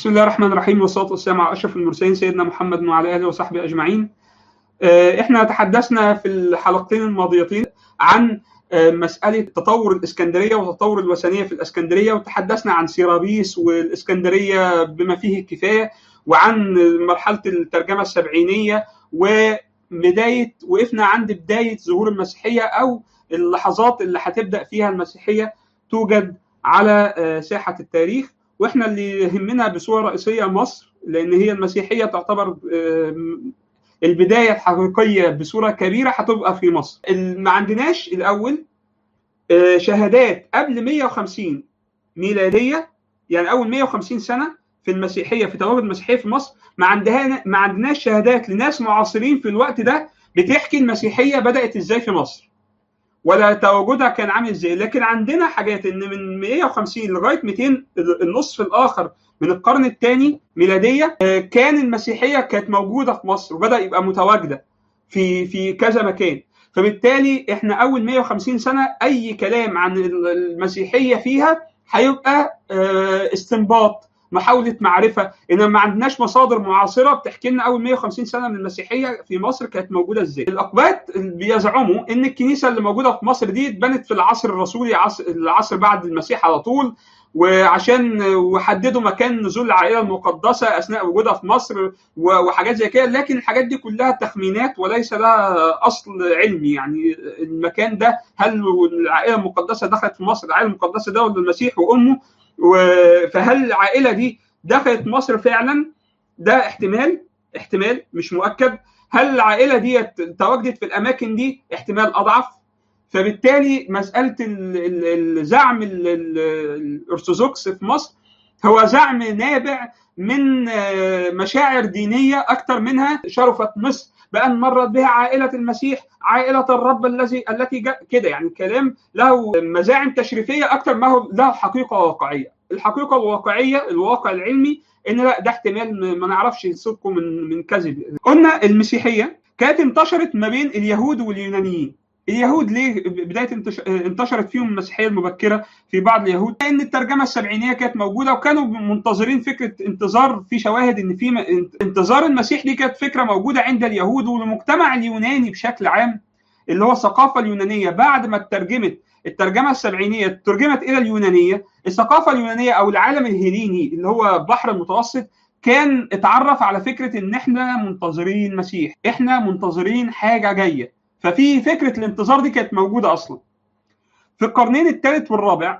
بسم الله الرحمن الرحيم والصلاه والسلام على اشرف المرسلين سيدنا محمد وعلى اله وصحبه اجمعين. احنا تحدثنا في الحلقتين الماضيتين عن مساله تطور الاسكندريه وتطور الوثنيه في الاسكندريه وتحدثنا عن سيرابيس والاسكندريه بما فيه الكفايه وعن مرحله الترجمه السبعينيه وبدايه وقفنا عند بدايه ظهور المسيحيه او اللحظات اللي هتبدا فيها المسيحيه توجد على ساحه التاريخ واحنا اللي يهمنا بصوره رئيسيه مصر لان هي المسيحيه تعتبر البدايه الحقيقيه بصوره كبيره هتبقى في مصر. ما عندناش الاول شهادات قبل 150 ميلاديه يعني اول 150 سنه في المسيحيه في تواجد المسيحيه في مصر ما عندها ما عندناش شهادات لناس معاصرين في الوقت ده بتحكي المسيحيه بدات ازاي في مصر. ولا تواجدها كان عامل ازاي لكن عندنا حاجات ان من 150 لغايه 200 النصف الاخر من القرن الثاني ميلاديه كان المسيحيه كانت موجوده في مصر وبدا يبقى متواجده في في كذا مكان فبالتالي احنا اول 150 سنه اي كلام عن المسيحيه فيها هيبقى استنباط محاوله معرفه ان ما عندناش مصادر معاصره بتحكي لنا اول 150 سنه من المسيحيه في مصر كانت موجوده ازاي. الاقباط بيزعموا ان الكنيسه اللي موجوده في مصر دي اتبنت في العصر الرسولي عصر العصر بعد المسيح على طول وعشان وحددوا مكان نزول العائله المقدسه اثناء وجودها في مصر وحاجات زي كده لكن الحاجات دي كلها تخمينات وليس لها اصل علمي يعني المكان ده هل العائله المقدسه دخلت في مصر العائله المقدسه ده ولا المسيح وامه فهل العائله دي دخلت مصر فعلا ده احتمال احتمال مش مؤكد هل العائله دي تواجدت في الاماكن دي احتمال اضعف فبالتالي مساله الزعم الارثوذكس في مصر هو زعم نابع من مشاعر دينيه اكثر منها شرفت مصر بان مرت بها عائله المسيح عائله الرب الذي التي جاء كده يعني كلام له مزاعم تشريفيه اكثر ما هو له حقيقه واقعيه الحقيقه الواقعيه الواقع العلمي ان لا ده احتمال ما نعرفش صدقه من من كذب قلنا المسيحيه كانت انتشرت ما بين اليهود واليونانيين اليهود ليه بدايه انتشرت فيهم المسيحيه المبكره في بعض اليهود لان الترجمه السبعينيه كانت موجوده وكانوا منتظرين فكره انتظار في شواهد ان في انتظار المسيح دي كانت فكره موجوده عند اليهود والمجتمع اليوناني بشكل عام اللي هو الثقافه اليونانيه بعد ما اترجمت الترجمه السبعينيه ترجمت الى اليونانيه الثقافه اليونانيه او العالم الهيليني اللي هو البحر المتوسط كان اتعرف على فكره ان احنا منتظرين مسيح احنا منتظرين حاجه جايه ففي فكره الانتظار دي كانت موجوده اصلا في القرنين الثالث والرابع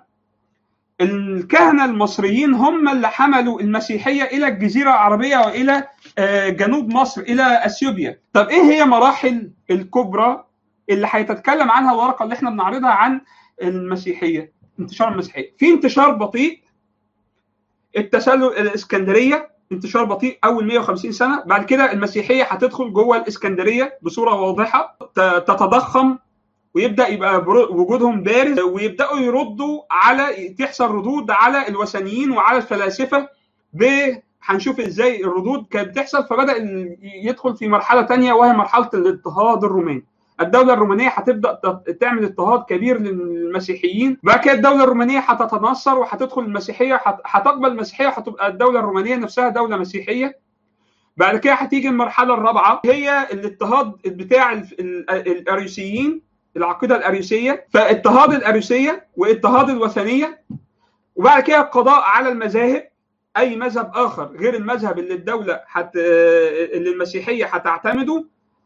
الكهنه المصريين هم اللي حملوا المسيحيه الى الجزيره العربيه والى جنوب مصر الى اثيوبيا طب ايه هي مراحل الكبرى اللي هيتتكلم عنها الورقه اللي احنا بنعرضها عن المسيحيه انتشار المسيحيه في انتشار بطيء التسلل الاسكندريه انتشار بطيء اول 150 سنه بعد كده المسيحيه هتدخل جوه الاسكندريه بصوره واضحه تتضخم ويبدا يبقى وجودهم بارز ويبداوا يردوا على تحصل ردود على الوثنيين وعلى الفلاسفه ب هنشوف ازاي الردود كانت بتحصل فبدا يدخل في مرحله ثانيه وهي مرحله الاضطهاد الروماني الدولة الرومانية هتبدأ تعمل اضطهاد كبير للمسيحيين، بعد كده الدولة الرومانية هتتنصر وهتدخل المسيحية هتقبل المسيحية وهتبقى الدولة الرومانية نفسها دولة مسيحية. بعد كده هتيجي المرحلة الرابعة هي الاضطهاد بتاع الأريوسيين العقيدة الأريوسية، فاضطهاد الأريوسية واضطهاد الوثنية وبعد كده القضاء على المذاهب أي مذهب آخر غير المذهب اللي الدولة حت... اللي المسيحية هتعتمده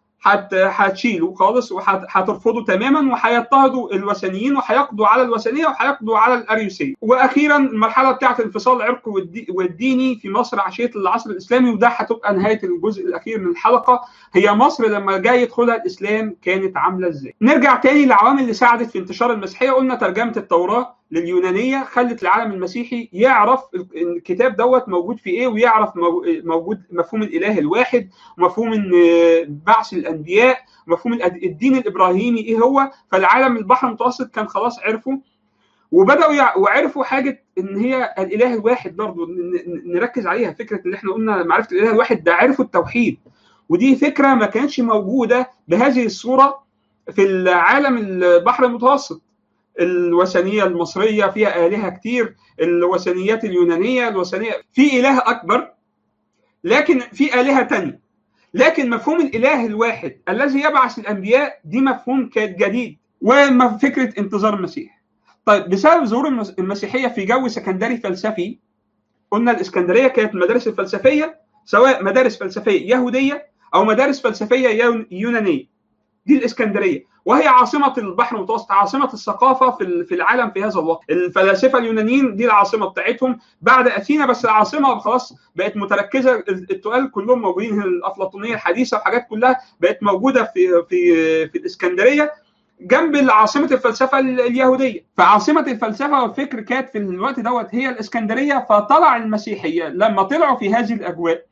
هتشيله خالص وهترفضه تماما وهيضطهدوا الوثنيين وهيقضوا على الوثنيه وهيقضوا على الاريوسيه واخيرا المرحله بتاعه الانفصال العرقي والديني في مصر عشيه العصر الاسلامي وده هتبقى نهايه الجزء الاخير من الحلقه هي مصر لما جاي يدخلها الاسلام كانت عامله ازاي نرجع تاني للعوامل اللي ساعدت في انتشار المسيحيه قلنا ترجمه التوراه لليونانيه خلت العالم المسيحي يعرف الكتاب دوت موجود في ايه ويعرف موجود مفهوم الاله الواحد ومفهوم ان بعث الانبياء ومفهوم الدين الابراهيمي ايه هو فالعالم البحر المتوسط كان خلاص عرفه وبداوا وعرفوا حاجه ان هي الاله الواحد برضه نركز عليها فكره اللي احنا قلنا معرفه الاله الواحد ده عرفوا التوحيد ودي فكره ما كانتش موجوده بهذه الصوره في العالم البحر المتوسط الوثنيه المصريه فيها الهه كتير الوثنيات اليونانيه الوثنيه في اله اكبر لكن في الهه تانية لكن مفهوم الاله الواحد الذي يبعث الانبياء دي مفهوم كان جديد وفكره انتظار المسيح طيب بسبب ظهور المسيحيه في جو سكندري فلسفي قلنا الاسكندريه كانت المدارس الفلسفيه سواء مدارس فلسفيه يهوديه او مدارس فلسفيه يونانيه دي الاسكندريه وهي عاصمه البحر المتوسط عاصمه الثقافه في في العالم في هذا الوقت الفلاسفه اليونانيين دي العاصمه بتاعتهم بعد اثينا بس العاصمه خلاص بقت متركزه التقال كلهم موجودين الافلاطونيه الحديثه وحاجات كلها بقت موجوده في في في الاسكندريه جنب عاصمة الفلسفة اليهودية فعاصمة الفلسفة والفكر كانت في الوقت دوت هي الإسكندرية فطلع المسيحية لما طلعوا في هذه الأجواء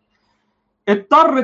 اضطرت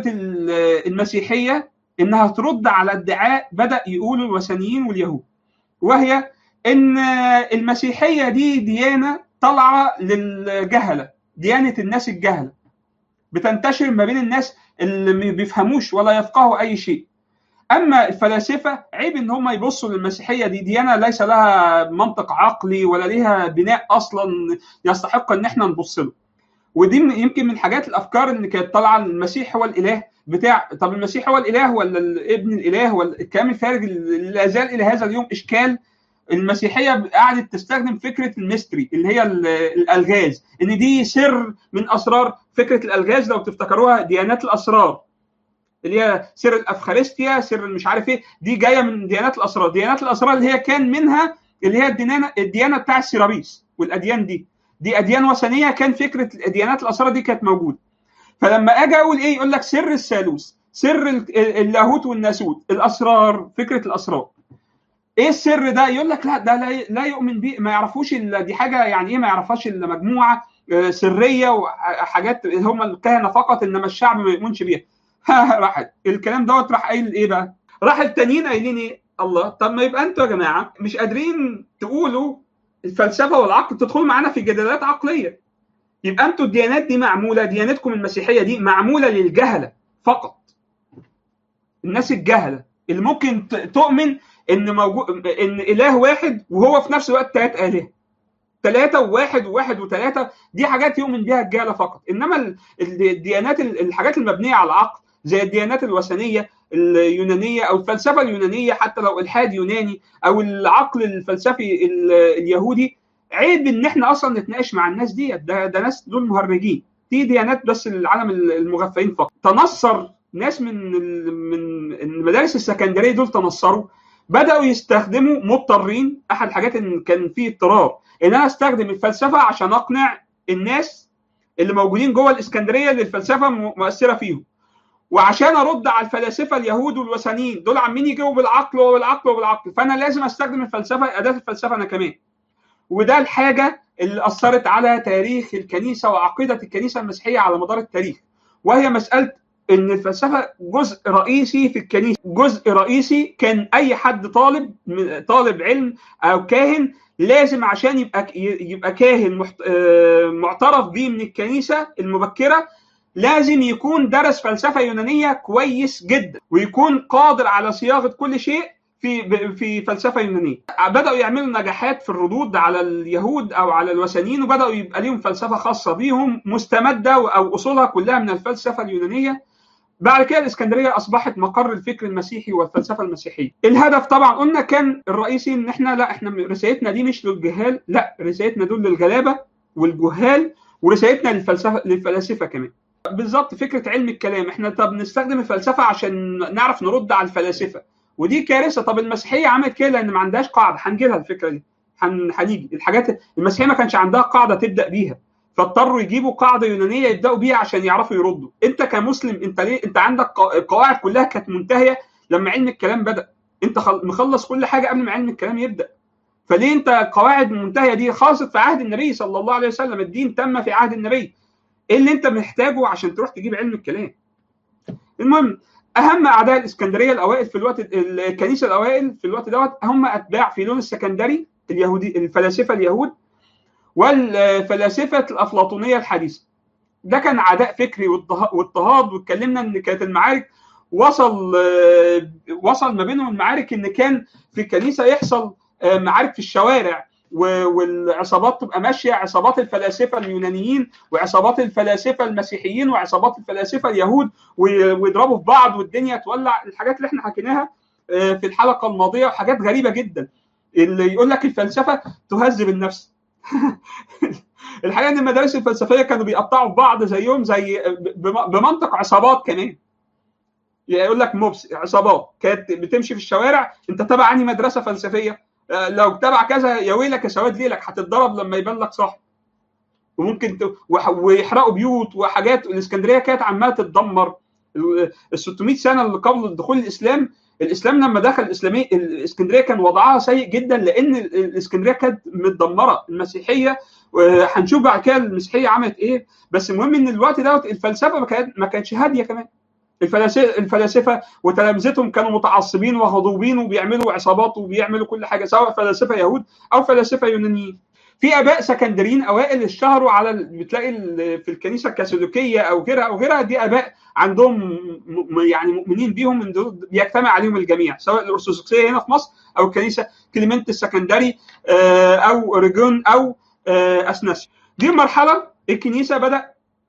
المسيحية انها ترد على ادعاء بدا يقوله الوثنيين واليهود وهي ان المسيحيه دي ديانه طالعه للجهله ديانه الناس الجهله بتنتشر ما بين الناس اللي ما بيفهموش ولا يفقهوا اي شيء اما الفلاسفه عيب ان هم يبصوا للمسيحيه دي ديانه ليس لها منطق عقلي ولا ليها بناء اصلا يستحق ان احنا نبص له ودي يمكن من حاجات الافكار اللي كانت طالعه المسيح هو الاله بتاع طب المسيح هو الاله ولا ابن الاله ولا الكلام الفارغ اللي لا زال الى هذا اليوم اشكال المسيحيه قعدت تستخدم فكره الميستري اللي هي الالغاز ان دي سر من اسرار فكره الالغاز لو تفتكروها ديانات الاسرار اللي هي سر الافخارستيا سر مش عارف ايه دي جايه من ديانات الاسرار ديانات الاسرار اللي هي كان منها اللي هي الديانه الديانه بتاع السيرابيس والاديان دي دي اديان وثنيه كان فكره الديانات الاسرار دي كانت موجوده فلما اجي اقول ايه يقول لك سر الثالوث سر اللاهوت والناسوت الاسرار فكره الاسرار ايه السر ده يقول لك لا ده لا, لا يؤمن بيه ما يعرفوش الا دي حاجه يعني ايه ما يعرفهاش الا مجموعه سريه وحاجات هم الكهنه فقط انما الشعب ما يؤمنش بيها راحت الكلام دوت راح قايل ايه بقى راح التانيين قايلين ايه الله طب ما يبقى انتوا يا جماعه مش قادرين تقولوا الفلسفه والعقل تدخلوا معانا في جدالات عقليه يبقى انتوا الديانات دي معموله ديانتكم المسيحيه دي معموله للجهله فقط الناس الجهله اللي ممكن تؤمن ان موجود ان اله واحد وهو في نفس الوقت ثلاث الهه ثلاثة وواحد وواحد وثلاثة دي حاجات يؤمن بها الجهلة فقط إنما الديانات الحاجات المبنية على العقل زي الديانات الوثنية اليونانية أو الفلسفة اليونانية حتى لو إلحاد يوناني أو العقل الفلسفي اليهودي عيب ان احنا اصلا نتناقش مع الناس ديت ده, ده ناس دول مهرجين دي ديانات بس للعالم المغفلين فقط تنصر ناس من من المدارس السكندريه دول تنصروا بداوا يستخدموا مضطرين احد الحاجات ان كان فيه اضطرار ان انا استخدم الفلسفه عشان اقنع الناس اللي موجودين جوه الاسكندريه اللي الفلسفه مؤثره فيهم وعشان ارد على الفلاسفه اليهود والوثنيين دول عمالين يجيبوا بالعقل وبالعقل وبالعقل فانا لازم استخدم الفلسفه اداه الفلسفه انا كمان وده الحاجة اللي أثرت على تاريخ الكنيسة وعقيدة الكنيسة المسيحية على مدار التاريخ وهي مسألة ان الفلسفه جزء رئيسي في الكنيسه جزء رئيسي كان اي حد طالب طالب علم او كاهن لازم عشان يبقى يبقى كاهن معترف بيه من الكنيسه المبكره لازم يكون درس فلسفه يونانيه كويس جدا ويكون قادر على صياغه كل شيء في في فلسفه يونانيه بداوا يعملوا نجاحات في الردود على اليهود او على الوثنيين وبداوا يبقى لهم فلسفه خاصه بيهم مستمده او اصولها كلها من الفلسفه اليونانيه بعد كده الاسكندريه اصبحت مقر الفكر المسيحي والفلسفه المسيحيه الهدف طبعا قلنا كان الرئيسي ان احنا لا احنا رسالتنا دي مش للجهال لا رسالتنا دول للغلابه والجهال ورسالتنا للفلسفه للفلاسفه كمان بالظبط فكره علم الكلام احنا طب نستخدم الفلسفه عشان نعرف نرد على الفلاسفه ودي كارثه طب المسيحيه عملت كده لان ما عندهاش قاعده هنجي لها الفكره دي هنيجي الحاجات المسيحيه ما كانش عندها قاعده تبدا بيها فاضطروا يجيبوا قاعده يونانيه يبداوا بيها عشان يعرفوا يردوا انت كمسلم انت ليه انت عندك القواعد كلها كانت منتهيه لما علم الكلام بدا انت مخلص كل حاجه قبل ما علم الكلام يبدا فليه انت القواعد المنتهيه دي خاصه في عهد النبي صلى الله عليه وسلم الدين تم في عهد النبي ايه اللي انت محتاجه عشان تروح تجيب علم الكلام المهم اهم اعداء الاسكندريه الاوائل في الوقت الكنيسه الاوائل في الوقت دوت هم اتباع فيلون السكندري اليهودي الفلاسفه اليهود والفلاسفه الافلاطونيه الحديثه ده كان عداء فكري واضطهاد واتكلمنا ان كانت المعارك وصل وصل ما بينهم المعارك ان كان في الكنيسه يحصل معارك في الشوارع والعصابات تبقى ماشيه عصابات الفلاسفه اليونانيين وعصابات الفلاسفه المسيحيين وعصابات الفلاسفه اليهود ويضربوا في بعض والدنيا تولع الحاجات اللي احنا حكيناها في الحلقه الماضيه وحاجات غريبه جدا اللي يقول لك الفلسفه تهذب النفس الحقيقه ان المدارس الفلسفيه كانوا بيقطعوا في بعض زيهم زي بمنطق عصابات كمان يقول لك موبس عصابات كانت بتمشي في الشوارع انت تبع انهي مدرسه فلسفيه لو تبع كذا يا ويلك يا سواد ليلك هتتضرب لما يبان لك صح وممكن ت... ويحرقوا بيوت وحاجات الاسكندريه كانت عماله تتدمر ال 600 سنه اللي قبل دخول الاسلام الاسلام لما دخل الاسلاميه الاسكندريه كان وضعها سيء جدا لان الاسكندريه كانت متدمره المسيحيه هنشوف بعد كده المسيحيه عملت ايه بس المهم ان الوقت دوت الفلسفه ما كانتش هاديه كمان الفلاسفه وتلامذتهم كانوا متعصبين وغضوبين وبيعملوا عصابات وبيعملوا كل حاجه سواء فلاسفه يهود او فلاسفه يونانيين في اباء سكندريين اوائل اشتهروا على بتلاقي في الكنيسه الكاثوليكيه او غيرها او غيرها دي اباء عندهم يعني مؤمنين بيهم من دول بيجتمع عليهم الجميع سواء الارثوذكسيه هنا في مصر او الكنيسه كليمنت السكندري او ريجون او اثناسيا دي المرحله الكنيسه بدا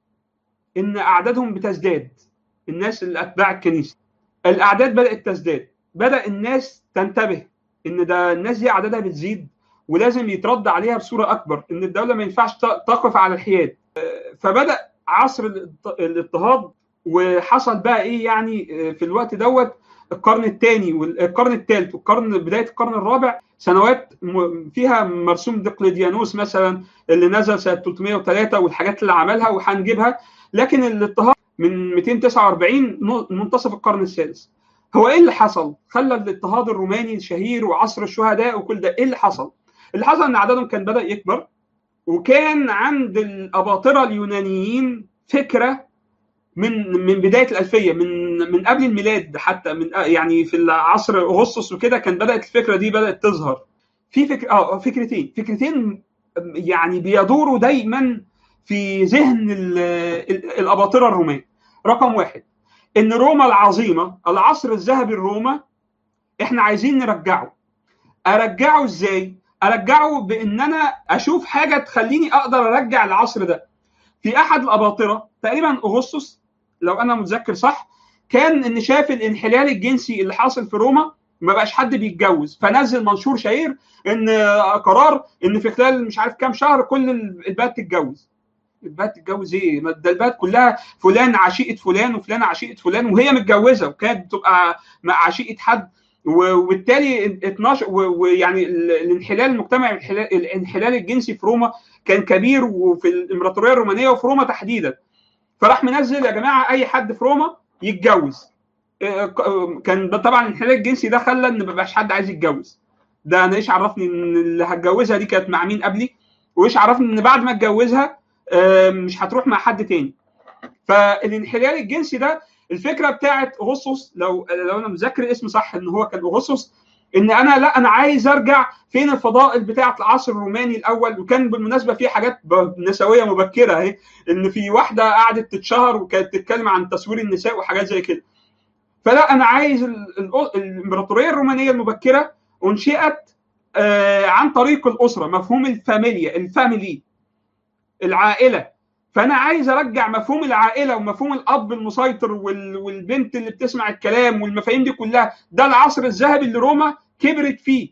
ان اعدادهم بتزداد الناس اللي اتباع الكنيسه الاعداد بدات تزداد بدا الناس تنتبه ان ده الناس دي اعدادها بتزيد ولازم يترد عليها بصوره اكبر ان الدوله ما ينفعش تقف على الحياد فبدا عصر الاضطهاد وحصل بقى ايه يعني في الوقت دوت القرن الثاني والقرن الثالث والقرن بدايه القرن الرابع سنوات فيها مرسوم دقلديانوس مثلا اللي نزل سنه 303 والحاجات اللي عملها وهنجيبها لكن الاضطهاد من 249 منتصف القرن السادس هو ايه اللي حصل؟ خلى الاضطهاد الروماني الشهير وعصر الشهداء وكل ده ايه اللي حصل؟ اللي حصل ان عددهم كان بدا يكبر وكان عند الاباطره اليونانيين فكره من من بدايه الالفيه من من قبل الميلاد حتى من يعني في العصر اغسطس وكده كان بدات الفكره دي بدات تظهر في فكر اه فكرتين فكرتين يعني بيدوروا دايما في ذهن الاباطره الرومان رقم واحد ان روما العظيمه العصر الذهبي الروما احنا عايزين نرجعه ارجعه ازاي ارجعه بان انا اشوف حاجه تخليني اقدر ارجع العصر ده في احد الاباطره تقريبا اغسطس لو انا متذكر صح كان ان شاف الانحلال الجنسي اللي حاصل في روما ما بقاش حد بيتجوز فنزل منشور شهير ان قرار ان في خلال مش عارف كام شهر كل البنات تتجوز البنات تتجوز ايه؟ ده البنات كلها فلان عشيقه فلان وفلان عشيقه فلان وهي متجوزه وكانت بتبقى مع عشيقه حد وبالتالي 12 ويعني الانحلال المجتمعي الانحلال الجنسي في روما كان كبير وفي الامبراطوريه الرومانيه وفي روما تحديدا فراح منزل يا جماعه اي حد في روما يتجوز كان طبعا الانحلال الجنسي ده خلى ان ما بقاش حد عايز يتجوز ده انا ايش عرفني ان اللي هتجوزها دي كانت مع مين قبلي وايش عرفني ان بعد ما اتجوزها مش هتروح مع حد تاني فالانحلال الجنسي ده الفكره بتاعت اغسطس لو لو انا مذاكر الاسم صح ان هو كان اغسطس ان انا لا انا عايز ارجع فين الفضائل بتاعه العصر الروماني الاول وكان بالمناسبه في حاجات نسويه مبكره اهي ان في واحده قعدت تتشهر وكانت تتكلم عن تصوير النساء وحاجات زي كده فلا انا عايز الامبراطوريه الرومانيه المبكره انشئت عن طريق الاسره مفهوم الفاميليا الفاميلي العائله فانا عايز ارجع مفهوم العائله ومفهوم الاب المسيطر والبنت اللي بتسمع الكلام والمفاهيم دي كلها ده العصر الذهبي اللي روما كبرت فيه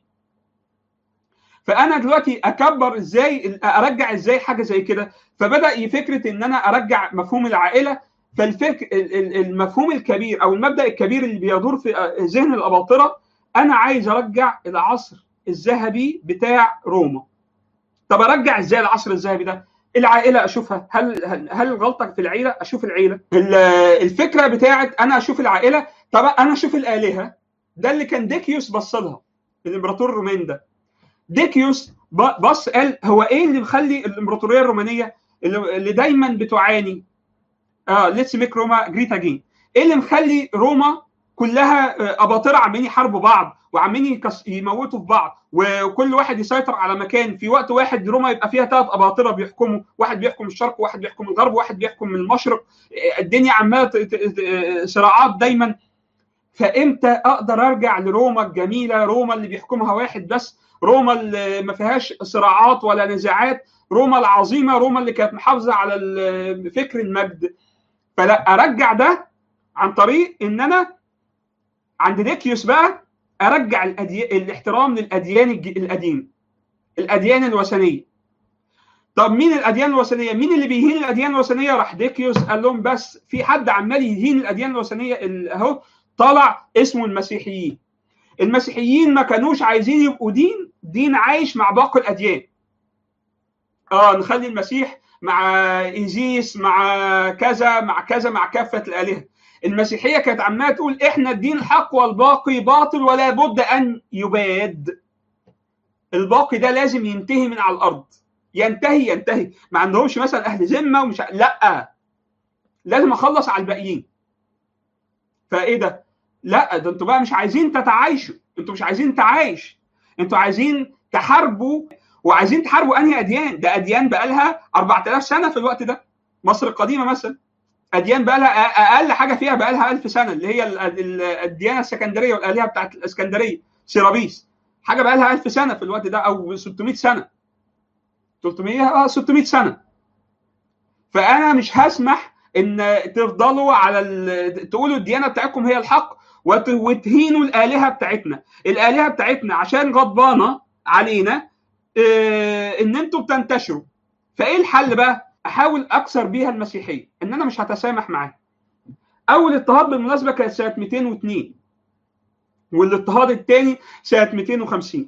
فانا دلوقتي اكبر ازاي ارجع ازاي حاجه زي كده فبدا فكره ان انا ارجع مفهوم العائله فالفكر المفهوم الكبير او المبدا الكبير اللي بيدور في ذهن الاباطره انا عايز ارجع العصر الذهبي بتاع روما طب ارجع ازاي العصر الذهبي ده العائله اشوفها هل هل الغلطه في العيله اشوف العيله الفكره بتاعت انا اشوف العائله طب انا اشوف الالهه ده اللي كان ديكيوس بص لها الامبراطور الروماني ده ديكيوس بص قال هو ايه اللي مخلي الامبراطوريه الرومانيه اللي دايما بتعاني اه ليتس ميك روما جريت اجين ايه اللي مخلي روما كلها اباطره عمالين يحاربوا بعض وعمالين يموتوا في بعض وكل واحد يسيطر على مكان في وقت واحد روما يبقى فيها ثلاث اباطره بيحكموا واحد بيحكم الشرق وواحد بيحكم الغرب وواحد بيحكم من المشرق الدنيا عماله صراعات دايما فامتى اقدر ارجع لروما الجميله روما اللي بيحكمها واحد بس روما اللي ما فيهاش صراعات ولا نزاعات روما العظيمه روما اللي كانت محافظه على ال- فكر المجد فلا ارجع ده عن طريق ان انا عند ديكيوس بقى ارجع الأدي... الاحترام للاديان الج- القديمه الاديان الوثنيه طب مين الاديان الوثنيه مين اللي بيهين الاديان الوثنيه راح ديكيوس قال لهم بس في حد عمال يهين الاديان الوثنيه ال- اهو طلع اسمه المسيحيين المسيحيين ما كانوش عايزين يبقوا دين دين عايش مع باقي الاديان اه نخلي المسيح مع ايزيس مع كذا مع كذا مع كافه الالهه المسيحيه كانت عماله تقول احنا الدين الحق والباقي باطل ولا بد ان يباد الباقي ده لازم ينتهي من على الارض ينتهي ينتهي ما عندهمش مثلا اهل ذمه ومش ع- لا لازم اخلص على الباقيين فايه ده لا ده انتوا بقى مش عايزين تتعايشوا انتوا مش عايزين تعايش انتوا عايزين تحاربوا وعايزين تحاربوا انهي اديان ده اديان بقى لها 4000 سنه في الوقت ده مصر القديمه مثلا اديان بقى لها اقل حاجه فيها بقى لها 1000 سنه اللي هي ال- ال- الديانه السكندريه والالهه بتاعت الاسكندريه سيرابيس حاجه بقى لها 1000 سنه في الوقت ده او 600 سنه 300 اه 600 سنه فانا مش هسمح ان تفضلوا على ال... تقولوا الديانه بتاعتكم هي الحق وت... وتهينوا الالهه بتاعتنا الالهه بتاعتنا عشان غضبانه علينا آه، ان انتوا بتنتشروا فايه الحل بقى احاول اكسر بيها المسيحيه ان انا مش هتسامح معاها اول اضطهاد بالمناسبه كانت سنه 202 والاضطهاد الثاني سنه 250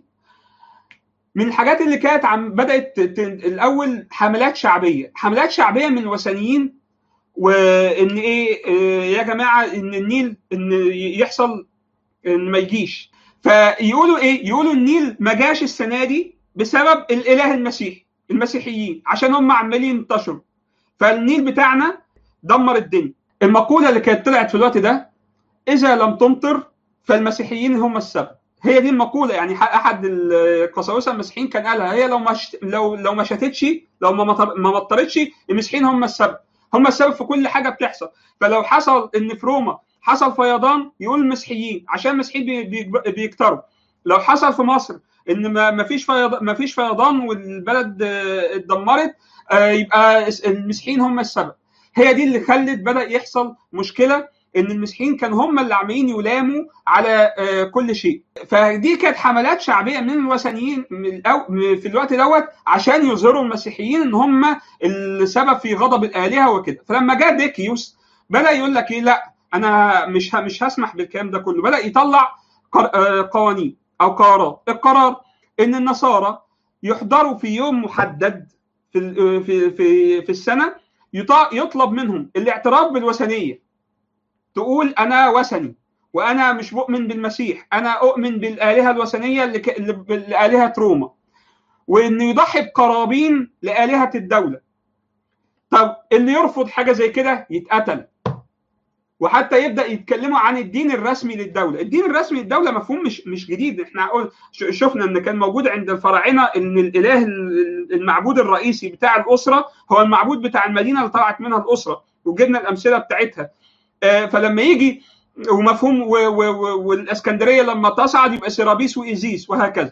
من الحاجات اللي كانت عم بدات ت- ت- الاول حملات شعبيه حملات شعبيه من الوثنيين وان ايه آه، يا جماعه ان النيل ان يحصل ان ما يجيش فيقولوا ايه يقولوا النيل ما جاش السنه دي بسبب الاله المسيحي المسيحيين عشان هم عمالين ينتشروا فالنيل بتاعنا دمر الدنيا المقوله اللي كانت طلعت في الوقت ده اذا لم تمطر فالمسيحيين هم السبب هي دي المقوله يعني ح- احد القساوسه المسيحيين كان قالها هي لو ما شت... لو لو ما شتتش لو ما مطر... ما مطرتش المسيحيين هم السبب هم السبب في كل حاجه بتحصل فلو حصل ان في روما حصل فيضان يقول المسيحيين عشان المسيحيين بي... بي... بيكتروا لو حصل في مصر ان ما ما فيش فيضان ما فيش فيضان والبلد آه، اتدمرت آه، يبقى المسيحيين هم السبب هي دي اللي خلت بدا يحصل مشكله ان المسيحيين كانوا هم اللي عمالين يلاموا على آه، كل شيء فدي كانت حملات شعبيه من الوثنيين من الأو- من- في الوقت دوت عشان يظهروا المسيحيين ان هم السبب في غضب الالهه وكده فلما جاء ديكيوس بدا يقول لك ايه لا انا مش ه- مش هسمح بالكلام ده كله بدا يطلع قر- آه، قوانين او قرارات القرار ان النصارى يحضروا في يوم محدد في ال- في في في السنه يط- يطلب منهم الاعتراف بالوثنيه تقول انا وثني وانا مش مؤمن بالمسيح انا اؤمن بالالهه الوثنيه اللي ك- اللي ب- لالهه روما وانه يضحي بقرابين لالهه الدوله طب اللي يرفض حاجه زي كده يتقتل وحتى يبدا يتكلموا عن الدين الرسمي للدوله الدين الرسمي للدوله مفهوم مش مش جديد احنا قل- ش- شفنا ان كان موجود عند الفراعنه ان الاله ال- المعبود الرئيسي بتاع الاسره هو المعبود بتاع المدينه اللي طلعت منها الاسره وجبنا الامثله بتاعتها آه، فلما يجي ومفهوم و- و- و- والاسكندريه لما تصعد يبقى سيرابيس وايزيس وهكذا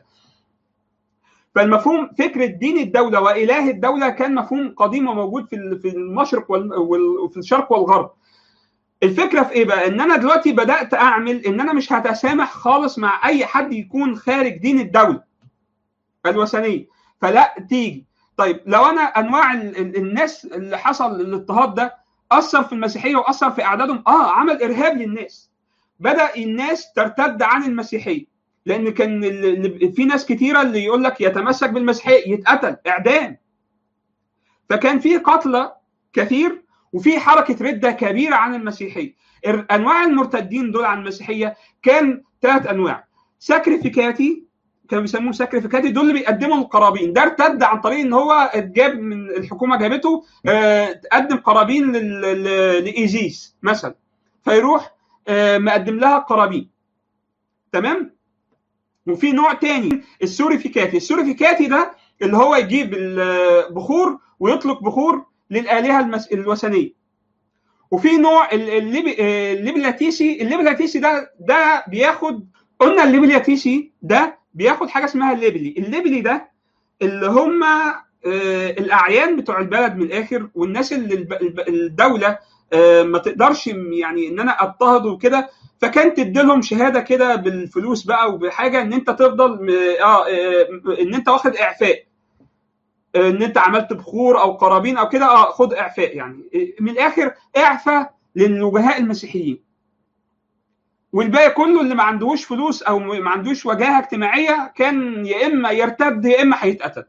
فالمفهوم فكره دين الدوله واله الدوله كان مفهوم قديم وموجود في ال- في المشرق وال- وال- وفي الشرق والغرب الفكره في ايه بقى ان انا دلوقتي بدات اعمل ان انا مش هتسامح خالص مع اي حد يكون خارج دين الدوله الوثنيه فلا تيجي طيب لو انا انواع ال- ال- الناس اللي حصل الاضطهاد ده اثر في المسيحيه واثر في اعدادهم اه عمل ارهاب للناس بدا الناس ترتد عن المسيحيه لان كان ال- ال- في ناس كتيره اللي يقول لك يتمسك بالمسيحيه يتقتل اعدام فكان في قتلى كثير وفي حركه رده كبيره عن المسيحيه ال- انواع المرتدين دول عن المسيحيه كان ثلاث انواع ساكريفيكاتي كانوا بيسموه ساكريفيكاتي دول اللي بيقدموا القرابين ده ارتد عن طريق ان هو اتجاب من الحكومه جابته آه، تقدم قرابين لل- ل- لايزيس مثلا فيروح آه، مقدم لها قرابين تمام وفي نوع تاني السوريفيكاتي السوريفيكاتي ده اللي هو يجيب البخور ويطلق بخور للآلهة المس... الوثنية وفي نوع ال- الليب... آه، الليبلاتيسي الليبلاتيسي ده ده بياخد قلنا الليبلاتيسي ده بياخد حاجه اسمها الليبلي الليبلي ده اللي هم الاعيان بتوع البلد من الاخر والناس اللي الدوله ما تقدرش يعني ان انا اضطهد وكده فكان تديلهم شهاده كده بالفلوس بقى وبحاجه ان انت تفضل اه ان انت واخد اعفاء ان انت عملت بخور او قرابين او كده اه خد اعفاء يعني من الاخر اعفاء للوجهاء المسيحيين والباقي كله اللي ما عندهوش فلوس او ما عندوش وجاهه اجتماعيه كان يا اما يرتد يا اما هيتقتل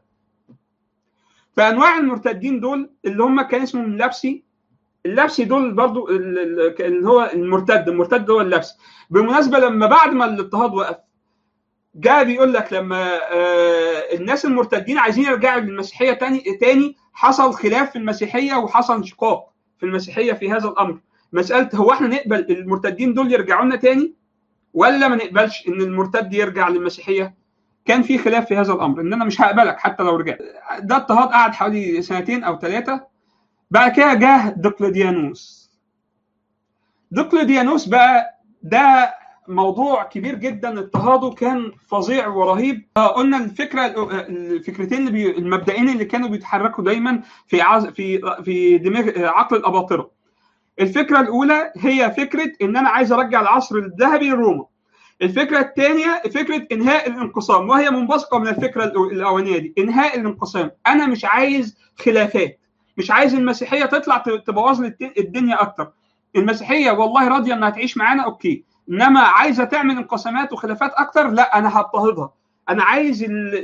فانواع المرتدين دول اللي هم كان اسمهم اللبسي اللبسي دول برضو اللي هو المرتد المرتد هو اللبسي بالمناسبه لما بعد ما الاضطهاد وقف جاء بيقول لك لما الناس المرتدين عايزين يرجعوا للمسيحيه تاني تاني حصل خلاف في المسيحيه وحصل انشقاق في المسيحيه في هذا الامر مساله هو احنا نقبل المرتدين دول يرجعوا لنا تاني ولا ما نقبلش ان المرتد يرجع للمسيحيه كان في خلاف في هذا الامر ان انا مش هقبلك حتى لو رجعت ده اضطهاد قعد حوالي سنتين او ثلاثه بعد كده جه دقلديانوس دقلديانوس بقى ده موضوع كبير جدا اضطهاده كان فظيع ورهيب قلنا الفكره الفكرتين اللي بي المبدئين اللي كانوا بيتحركوا دايما في عز في في دماغ عقل الاباطره الفكره الاولى هي فكره ان انا عايز ارجع العصر الذهبي لروما الفكره الثانيه فكره انهاء الانقسام وهي منبثقه من الفكره الاولانيه دي انهاء الانقسام انا مش عايز خلافات مش عايز المسيحيه تطلع تبوظ لي الدنيا اكتر المسيحيه والله راضيه انها تعيش معانا اوكي انما عايزه تعمل انقسامات وخلافات اكتر لا انا هضطهدها انا عايز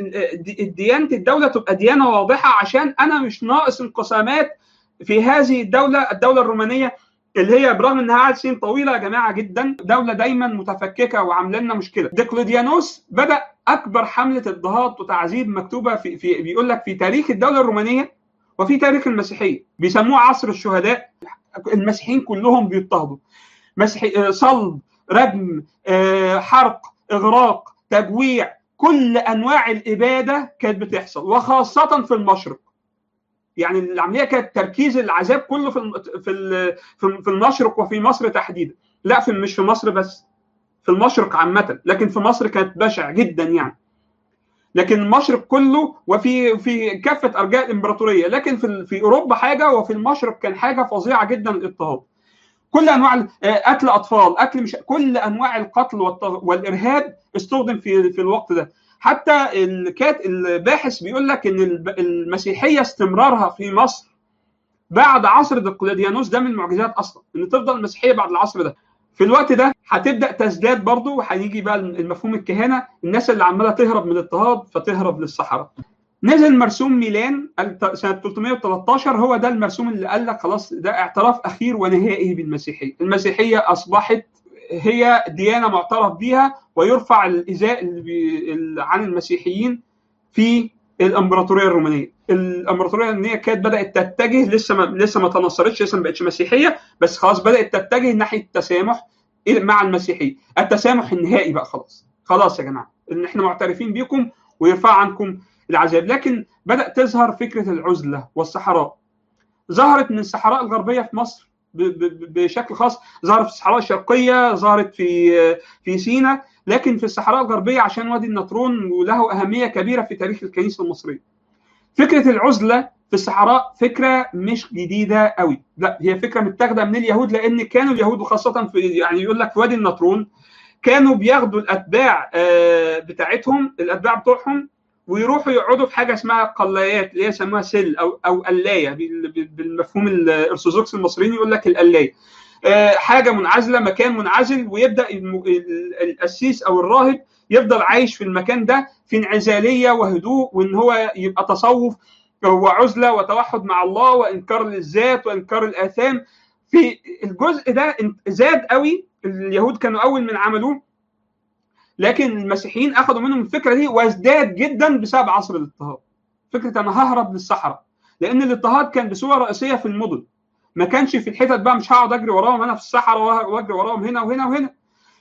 ديانه الدوله تبقى ديانه واضحه عشان انا مش ناقص انقسامات في هذه الدوله الدوله الرومانيه اللي هي برغم انها قعدت سنين طويله يا جماعه جدا دوله دايما متفككه وعامله لنا مشكله ديقلديانوس بدا اكبر حمله اضطهاد وتعذيب مكتوبه في, في بيقول لك في تاريخ الدوله الرومانيه وفي تاريخ المسيحيه بيسموه عصر الشهداء المسيحيين كلهم بيضطهدوا مسيحي صلب رجم حرق اغراق تجويع كل انواع الاباده كانت بتحصل وخاصه في المشرق يعني العمليه كانت تركيز العذاب كله في في في المشرق وفي مصر تحديدا لا في مش في مصر بس في المشرق عامه لكن في مصر كانت بشع جدا يعني لكن المشرق كله وفي في كافه ارجاء الامبراطوريه لكن في في اوروبا حاجه وفي المشرق كان حاجه فظيعه جدا الاضطهاد كل انواع قتل اطفال قتل مش كل انواع القتل والارهاب استخدم في في الوقت ده حتى الكات الباحث بيقول لك ان المسيحيه استمرارها في مصر بعد عصر دقلديانوس ده من المعجزات اصلا ان تفضل المسيحيه بعد العصر ده في الوقت ده هتبدا تزداد برضه وهيجي بقى المفهوم الكهنه الناس اللي عماله تهرب من الاضطهاد فتهرب للصحراء نزل مرسوم ميلان سنه 313 هو ده المرسوم اللي قال لك خلاص ده اعتراف اخير ونهائي بالمسيحيه المسيحيه اصبحت هي ديانه معترف بها ويرفع الايذاء اللي عن المسيحيين في الامبراطوريه الرومانيه الامبراطوريه الرومانيه كانت بدات تتجه لسه ما لسه ما تنصرتش لسه ما بقتش مسيحيه بس خلاص بدات تتجه ناحيه التسامح مع المسيحيه التسامح النهائي بقى خلاص خلاص يا جماعه ان احنا معترفين بيكم ويرفع عنكم العذاب لكن بدا تظهر فكره العزله والصحراء ظهرت من الصحراء الغربيه في مصر بشكل خاص ظهرت في الصحراء الشرقيه ظهرت في في سيناء لكن في الصحراء الغربيه عشان وادي النطرون وله اهميه كبيره في تاريخ الكنيسه المصريه فكره العزله في الصحراء فكره مش جديده قوي لا هي فكره متاخده من اليهود لان كانوا اليهود وخاصه في يعني يقول لك في وادي النطرون كانوا بياخدوا الاتباع بتاعتهم الاتباع بتوعهم ويروحوا يقعدوا في حاجه اسمها قلايات اللي هي يسموها سل او او قلايه بالمفهوم الارثوذكس المصريين يقول لك القلايه حاجه منعزله مكان منعزل ويبدا القسيس او الراهب يفضل عايش في المكان ده في انعزاليه وهدوء وان هو يبقى تصوف وعزله وتوحد مع الله وانكار للذات وانكار الاثام في الجزء ده زاد قوي اليهود كانوا اول من عملوه لكن المسيحيين اخذوا منهم الفكره دي وازداد جدا بسبب عصر الاضطهاد فكره انا ههرب للصحراء لان الاضطهاد كان بصوره رئيسيه في المدن ما كانش في الحتت بقى مش هقعد اجري وراهم انا في الصحراء واجري وراهم هنا وهنا وهنا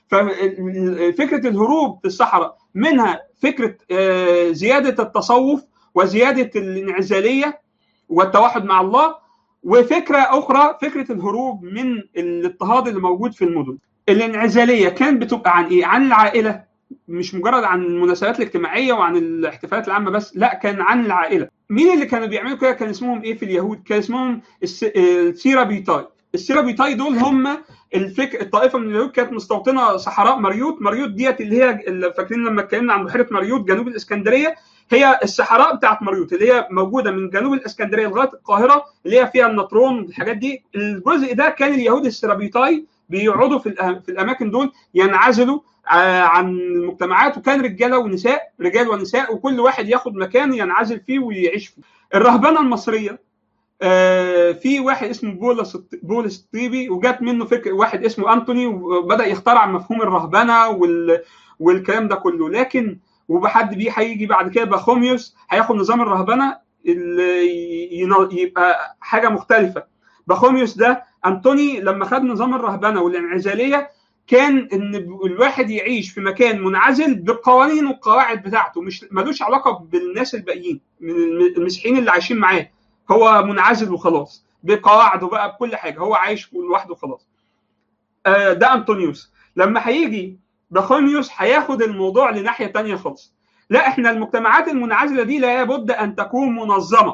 ففكره الهروب في الصحراء منها فكره زياده التصوف وزياده الانعزاليه والتوحد مع الله وفكره اخرى فكره الهروب من الاضطهاد اللي موجود في المدن الانعزاليه كانت بتبقى عن ايه؟ عن العائله مش مجرد عن المناسبات الاجتماعيه وعن الاحتفالات العامه بس لا كان عن العائله مين اللي كانوا بيعملوا كده كان اسمهم ايه في اليهود كان اسمهم السيرابيتاي السيرابيتاي دول هم الفكر الطائفه من اليهود كانت مستوطنه صحراء مريوط مريوط ديت اللي هي اللي فاكرين لما اتكلمنا عن بحيره مريوط جنوب الاسكندريه هي الصحراء بتاعت مريوط اللي هي موجوده من جنوب الاسكندريه لغايه القاهره اللي هي فيها النطرون الحاجات دي الجزء ده كان اليهود السيرابيتاي بيقعدوا في في الاماكن دول ينعزلوا عن المجتمعات وكان رجاله ونساء رجال ونساء وكل واحد ياخد مكان ينعزل فيه ويعيش فيه الرهبنه المصريه في واحد اسمه بولس بولس الطيبي وجات منه فكر واحد اسمه انتوني وبدا يخترع مفهوم الرهبنه وال والكلام ده كله لكن وبحد بيه هيجي بعد كده باخوميوس هياخد نظام الرهبنه اللي يبقى حاجه مختلفه باخوميوس ده انتوني لما خد نظام الرهبنه والانعزاليه كان ان الواحد يعيش في مكان منعزل بالقوانين والقواعد بتاعته مش ملوش علاقه بالناس الباقيين من المسيحيين اللي عايشين معاه هو منعزل وخلاص بقواعده بقى بكل حاجه هو عايش لوحده خلاص آه ده انطونيوس لما هيجي بخونيوس هياخد الموضوع لناحيه تانية خالص لا احنا المجتمعات المنعزله دي لابد ان تكون منظمه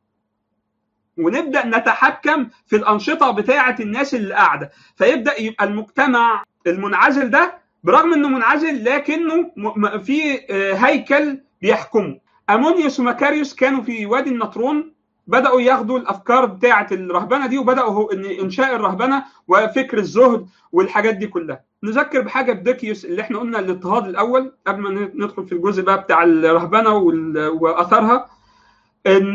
ونبدا نتحكم في الانشطه بتاعه الناس اللي قاعده فيبدا يبقى المجتمع المنعزل ده برغم انه منعزل لكنه في هيكل بيحكمه امونيوس ومكاريوس كانوا في وادي النطرون بداوا ياخدوا الافكار بتاعه الرهبنه دي وبداوا ان انشاء الرهبنه وفكر الزهد والحاجات دي كلها نذكر بحاجه بديكيوس اللي احنا قلنا الاضطهاد الاول قبل ما ندخل في الجزء بقى بتاع الرهبنه واثرها ان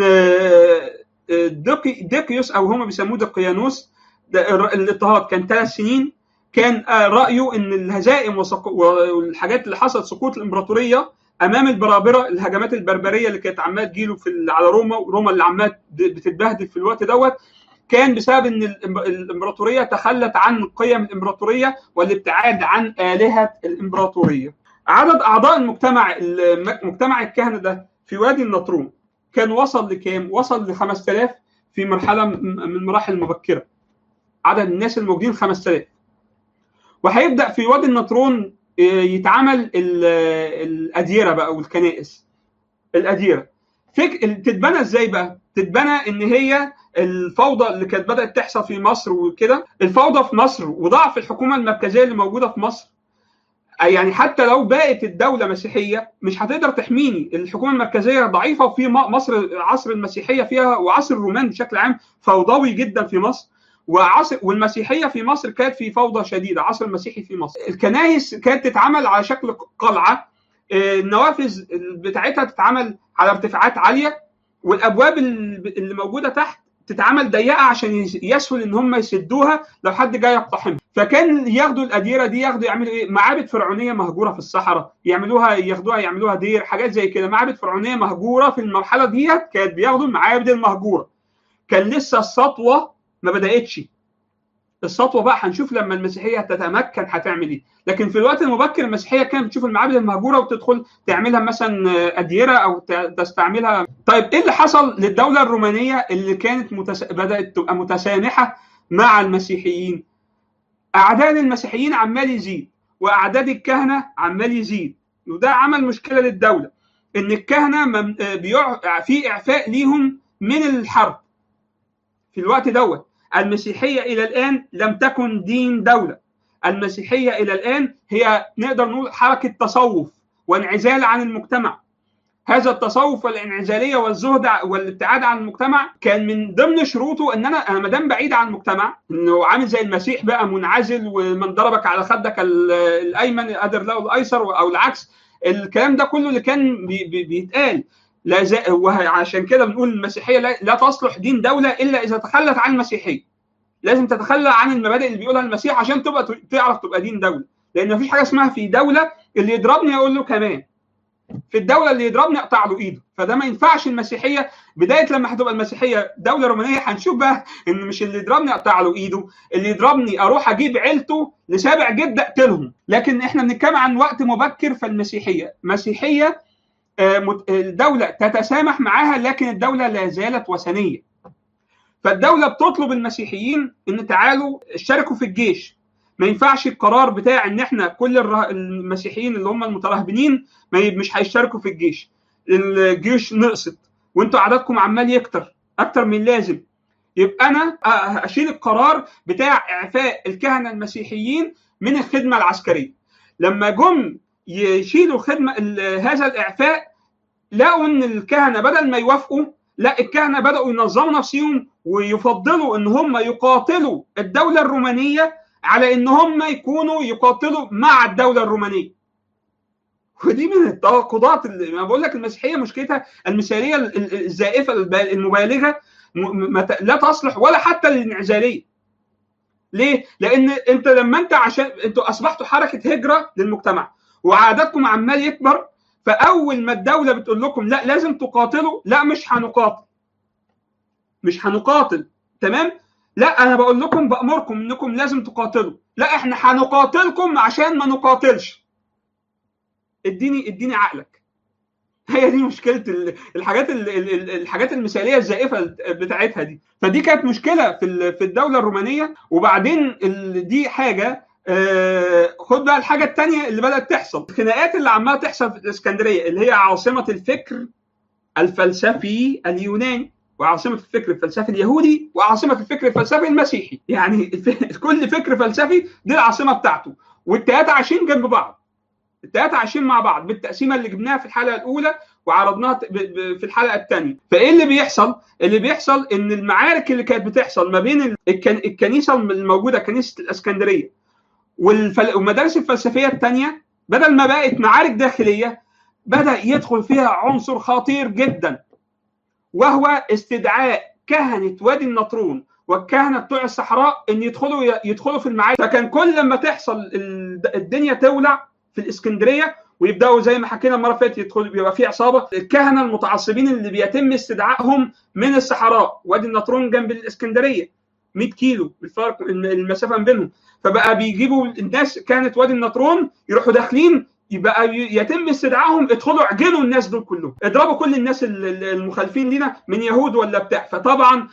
ديكيوس او هم بيسموه دقيانوس الاضطهاد كان ثلاث سنين كان رايه ان الهزائم والحاجات اللي حصلت سقوط الامبراطوريه امام البرابره الهجمات البربريه اللي كانت عماله تجيله في على روما روما اللي عماله بتتبهدل في الوقت دوت كان بسبب ان الامبراطوريه تخلت عن قيم الامبراطوريه والابتعاد عن الهه الامبراطوريه. عدد اعضاء المجتمع مجتمع الكهنه ده في وادي النطرون كان وصل لكام؟ وصل ل 5000 في مرحله من المراحل المبكره. عدد الناس الموجودين 5000. وهيبدا في وادي النطرون يتعمل الاديره بقى والكنائس. الاديره. فك... تتبنى ازاي بقى؟ تتبنى ان هي الفوضى اللي كانت بدات تحصل في مصر وكده الفوضى في مصر وضعف الحكومه المركزيه اللي موجوده في مصر يعني حتى لو بقت الدوله مسيحيه مش هتقدر تحميني الحكومه المركزيه ضعيفه وفي مصر عصر المسيحيه فيها وعصر الرومان بشكل عام فوضوي جدا في مصر وعصر والمسيحيه في مصر كانت في فوضى شديده عصر المسيحي في مصر الكنائس كانت تتعمل على شكل قلعه النوافذ بتاعتها تتعمل على ارتفاعات عاليه والابواب اللي موجوده تحت تتعمل ضيقه عشان يسهل ان هم يسدوها لو حد جاي يقتحمها فكان ياخدوا الاديره دي ياخدوا يعملوا ايه معابد فرعونيه مهجوره في الصحراء يعملوها ياخدوها يعملوها دير حاجات زي كده معابد فرعونيه مهجوره في المرحله ديت كانت بياخدوا المعابد المهجوره كان لسه السطوه ما بداتش السطوه بقى هنشوف لما المسيحيه تتمكن هتعمل ايه لكن في الوقت المبكر المسيحيه كانت بتشوف المعابد المهجوره وتدخل تعملها مثلا اديره او تستعملها طيب ايه اللي حصل للدوله الرومانيه اللي كانت متس... بدات تبقى متسامحه مع المسيحيين اعداد المسيحيين عمال يزيد واعداد الكهنه عمال يزيد وده عمل مشكله للدوله ان الكهنه مم... بيع... في اعفاء ليهم من الحرب في الوقت دوت المسيحيه الى الان لم تكن دين دوله المسيحيه الى الان هي نقدر نقول حركه تصوف وانعزال عن المجتمع هذا التصوف والانعزاليه والزهد والابتعاد عن المجتمع كان من ضمن شروطه ان انا انا ما دام بعيد عن المجتمع انه عامل زي المسيح بقى منعزل ومن ضربك على خدك الايمن قدر له الايسر او العكس الكلام ده كله اللي كان بي بي بيتقال لا زي وعشان كده بنقول المسيحيه لا, لا تصلح دين دوله الا اذا تخلت عن المسيحيه لازم تتخلى عن المبادئ اللي بيقولها المسيح عشان تبقى تعرف تبقى دين دوله لان مفيش حاجه اسمها في دوله اللي يضربني اقول له كمان في الدوله اللي يضربني اقطع له ايده فده ما ينفعش المسيحيه بدايه لما هتبقى المسيحيه دوله رومانيه هنشوف بقى ان مش اللي يضربني اقطع له ايده اللي يضربني اروح اجيب عيلته لسابع جد اقتلهم لكن احنا بنتكلم عن وقت مبكر فالمسيحيه مسيحيه الدوله تتسامح معاها لكن الدوله لا زالت وثنيه فالدوله بتطلب المسيحيين ان تعالوا اشتركوا في الجيش ما ينفعش القرار بتاع ان احنا كل المسيحيين اللي هم المترهبنين مش هيشتركوا في الجيش الجيوش نقصت وانتوا عددكم عمال يكتر اكتر من اللازم يبقى انا اشيل القرار بتاع اعفاء الكهنه المسيحيين من الخدمه العسكريه لما جم يشيلوا خدمه هذا الاعفاء لقوا ان الكهنه بدل ما يوافقوا لا الكهنه بداوا ينظموا نفسهم ويفضلوا ان هم يقاتلوا الدوله الرومانيه على ان هم يكونوا يقاتلوا مع الدوله الرومانيه ودي من التناقضات اللي ما بقول لك المسيحيه مشكلتها المثاليه الزائفه المبالغه لا تصلح ولا حتى للانعزاليه ليه؟ لان انت لما انت عشان انتوا اصبحتوا حركه هجره للمجتمع وعددكم عمال يكبر فاول ما الدوله بتقول لكم لا لازم تقاتلوا لا مش هنقاتل مش هنقاتل تمام لا انا بقول لكم بامركم انكم لازم تقاتلوا لا احنا هنقاتلكم عشان ما نقاتلش اديني اديني عقلك هي دي مشكله الحاجات الحاجات المثاليه الزائفه بتاعتها دي فدي كانت مشكله في في الدوله الرومانيه وبعدين دي حاجه خد بقى الحاجه الثانيه اللي بدات تحصل الخناقات اللي عماله تحصل في الاسكندريه اللي هي عاصمه الفكر الفلسفي اليوناني وعاصمه الفكر الفلسفي اليهودي وعاصمه الفكر الفلسفي المسيحي يعني كل فكر فلسفي دي العاصمه بتاعته والتلاته عايشين جنب بعض التلاته عايشين مع بعض بالتقسيمه اللي جبناها في الحلقه الاولى وعرضناها في الحلقه الثانيه فايه اللي بيحصل اللي بيحصل ان المعارك اللي كانت بتحصل ما بين الكنيسه الموجوده كنيسه الاسكندريه والمدارس الفلسفيه الثانيه بدل ما بقت معارك داخليه بدا يدخل فيها عنصر خطير جدا وهو استدعاء كهنه وادي النطرون والكهنه بتوع الصحراء ان يدخلوا يدخلوا في المعارك فكان كل لما تحصل الدنيا تولع في الاسكندريه ويبداوا زي ما حكينا المره اللي فاتت يدخلوا بيبقى في عصابه الكهنه المتعصبين اللي بيتم استدعائهم من الصحراء وادي النطرون جنب الاسكندريه 100 كيلو الفرق المسافه بينهم فبقى بيجيبوا الناس كانت وادي النطرون يروحوا داخلين يبقى يتم استدعائهم ادخلوا اعجنوا الناس دول كلهم اضربوا كل الناس المخالفين لنا من يهود ولا بتاع فطبعا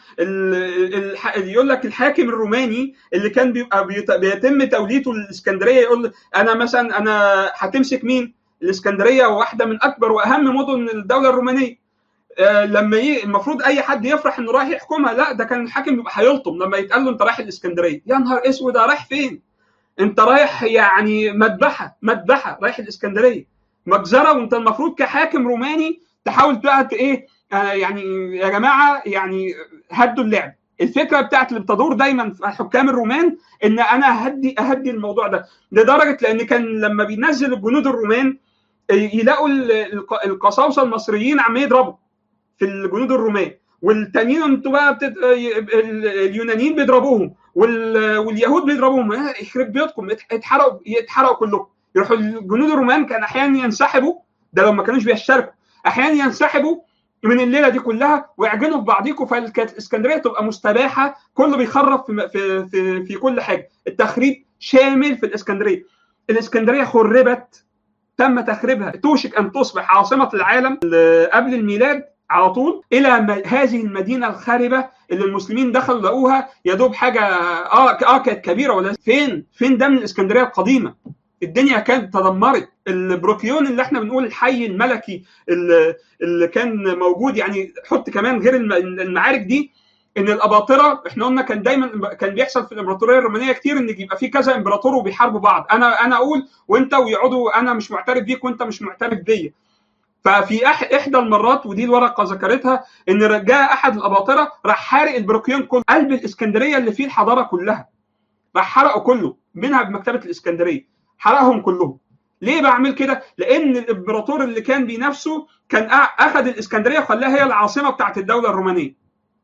يقول لك الحاكم الروماني اللي كان بيبقى بيتم توليته الاسكندريه يقول انا مثلا انا هتمسك مين الاسكندريه واحده من اكبر واهم مدن الدوله الرومانيه لما ي... المفروض اي حد يفرح انه رايح يحكمها لا ده كان الحاكم بيبقى هيلطم لما يتقال له انت رايح الاسكندريه يا نهار اسود رايح فين انت رايح يعني مذبحه مذبحه رايح الاسكندريه مجزره وانت المفروض كحاكم روماني تحاول بقى ايه آه يعني يا جماعه يعني هدوا اللعب الفكره بتاعت اللي بتدور دايما في حكام الرومان ان انا اهدي اهدي الموضوع ده لدرجه لان كان لما بينزل الجنود الرومان يلاقوا القساوسه المصريين عم يضربوا في الجنود الرومان والتانيين انتوا بقى بتت... اليونانيين بيضربوهم وال... واليهود بيضربوهم يخرب بيوتكم اتحرقوا يتحرقوا كلهم يروحوا الجنود الرومان كان احيانا ينسحبوا ده لو ما كانوش بيشتركوا احيانا ينسحبوا من الليله دي كلها ويعجنوا في بعضيكم فكانت الاسكندريه تبقى مستباحه كله بيخرب في في في, في كل حاجه التخريب شامل في الاسكندريه الاسكندريه خربت تم تخريبها توشك ان تصبح عاصمه العالم قبل الميلاد على طول الى هذه المدينه الخاربه اللي المسلمين دخلوا لقوها يا دوب حاجه اه اه كانت كبيره ولا فين فين ده من الاسكندريه القديمه الدنيا كانت تدمرت البروكيون اللي احنا بنقول الحي الملكي اللي, اللي كان موجود يعني حط كمان غير المعارك دي ان الاباطره احنا قلنا كان دايما كان بيحصل في الامبراطوريه الرومانيه كتير ان يبقى في كذا امبراطور وبيحاربوا بعض انا انا اقول وانت ويقعدوا انا مش معترف بيك وانت مش معترف بيا ففي احدى المرات ودي الورقه ذكرتها ان جاء احد الاباطره راح حارق البروكيون كله قلب الاسكندريه اللي فيه الحضاره كلها راح حرقه كله منها بمكتبه الاسكندريه حرقهم كلهم ليه بعمل كده؟ لان الامبراطور اللي كان بينافسه كان اخذ الاسكندريه وخلاها هي العاصمه بتاعت الدوله الرومانيه.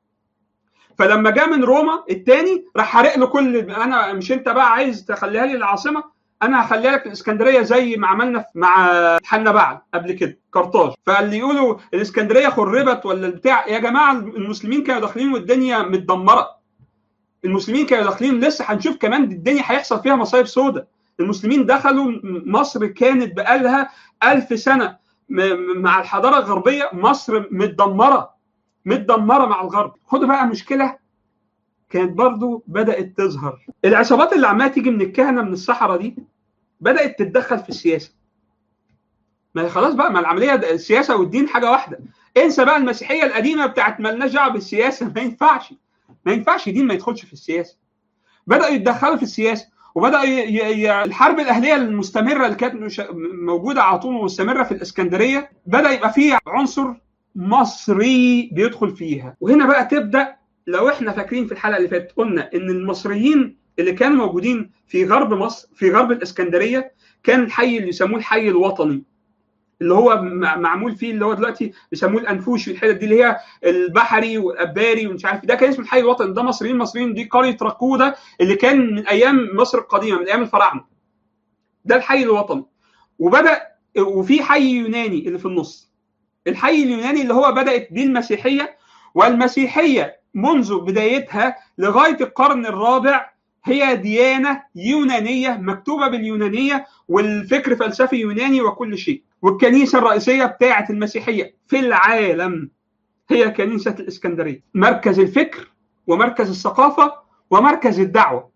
فلما جاء من روما الثاني راح حارق له كل انا مش انت بقى عايز تخليها لي العاصمه انا هخليها لك الاسكندريه زي ما عملنا مع حنا بعل قبل كده قرطاج فاللي يقولوا الاسكندريه خربت ولا البتاع يا جماعه المسلمين كانوا داخلين والدنيا متدمره المسلمين كانوا داخلين لسه هنشوف كمان الدنيا هيحصل فيها مصايب سودة المسلمين دخلوا مصر كانت بقالها ألف سنة مع الحضارة الغربية مصر متدمرة متدمرة مع الغرب خدوا بقى مشكلة كانت برضو بدات تظهر العصابات اللي عماله تيجي من الكهنه من الصحراء دي بدات تتدخل في السياسه ما خلاص بقى ما العمليه السياسه والدين حاجه واحده انسى بقى المسيحيه القديمه بتاعت مالناش دعوه بالسياسه ما ينفعش ما ينفعش دين ما يدخلش في السياسه بداوا يتدخلوا في السياسه وبدا ي... ي... الحرب الاهليه المستمره اللي كانت مش... موجوده على طول ومستمره في الاسكندريه بدا يبقى فيه عنصر مصري بيدخل فيها وهنا بقى تبدا لو احنا فاكرين في الحلقه اللي فاتت قلنا ان المصريين اللي كانوا موجودين في غرب مصر في غرب الاسكندريه كان الحي اللي يسموه الحي الوطني اللي هو معمول فيه اللي هو دلوقتي بيسموه الانفوش والحتت دي اللي هي البحري والاباري ومش عارف ده كان اسمه الحي الوطني ده مصريين مصريين دي قريه ركوده اللي كان من ايام مصر القديمه من ايام الفراعنه ده الحي الوطني وبدا وفي حي يوناني اللي في النص الحي اليوناني اللي هو بدات بيه المسيحيه والمسيحيه منذ بدايتها لغايه القرن الرابع هي ديانه يونانيه مكتوبه باليونانيه والفكر فلسفي يوناني وكل شيء والكنيسه الرئيسيه بتاعه المسيحيه في العالم هي كنيسه الاسكندريه مركز الفكر ومركز الثقافه ومركز الدعوه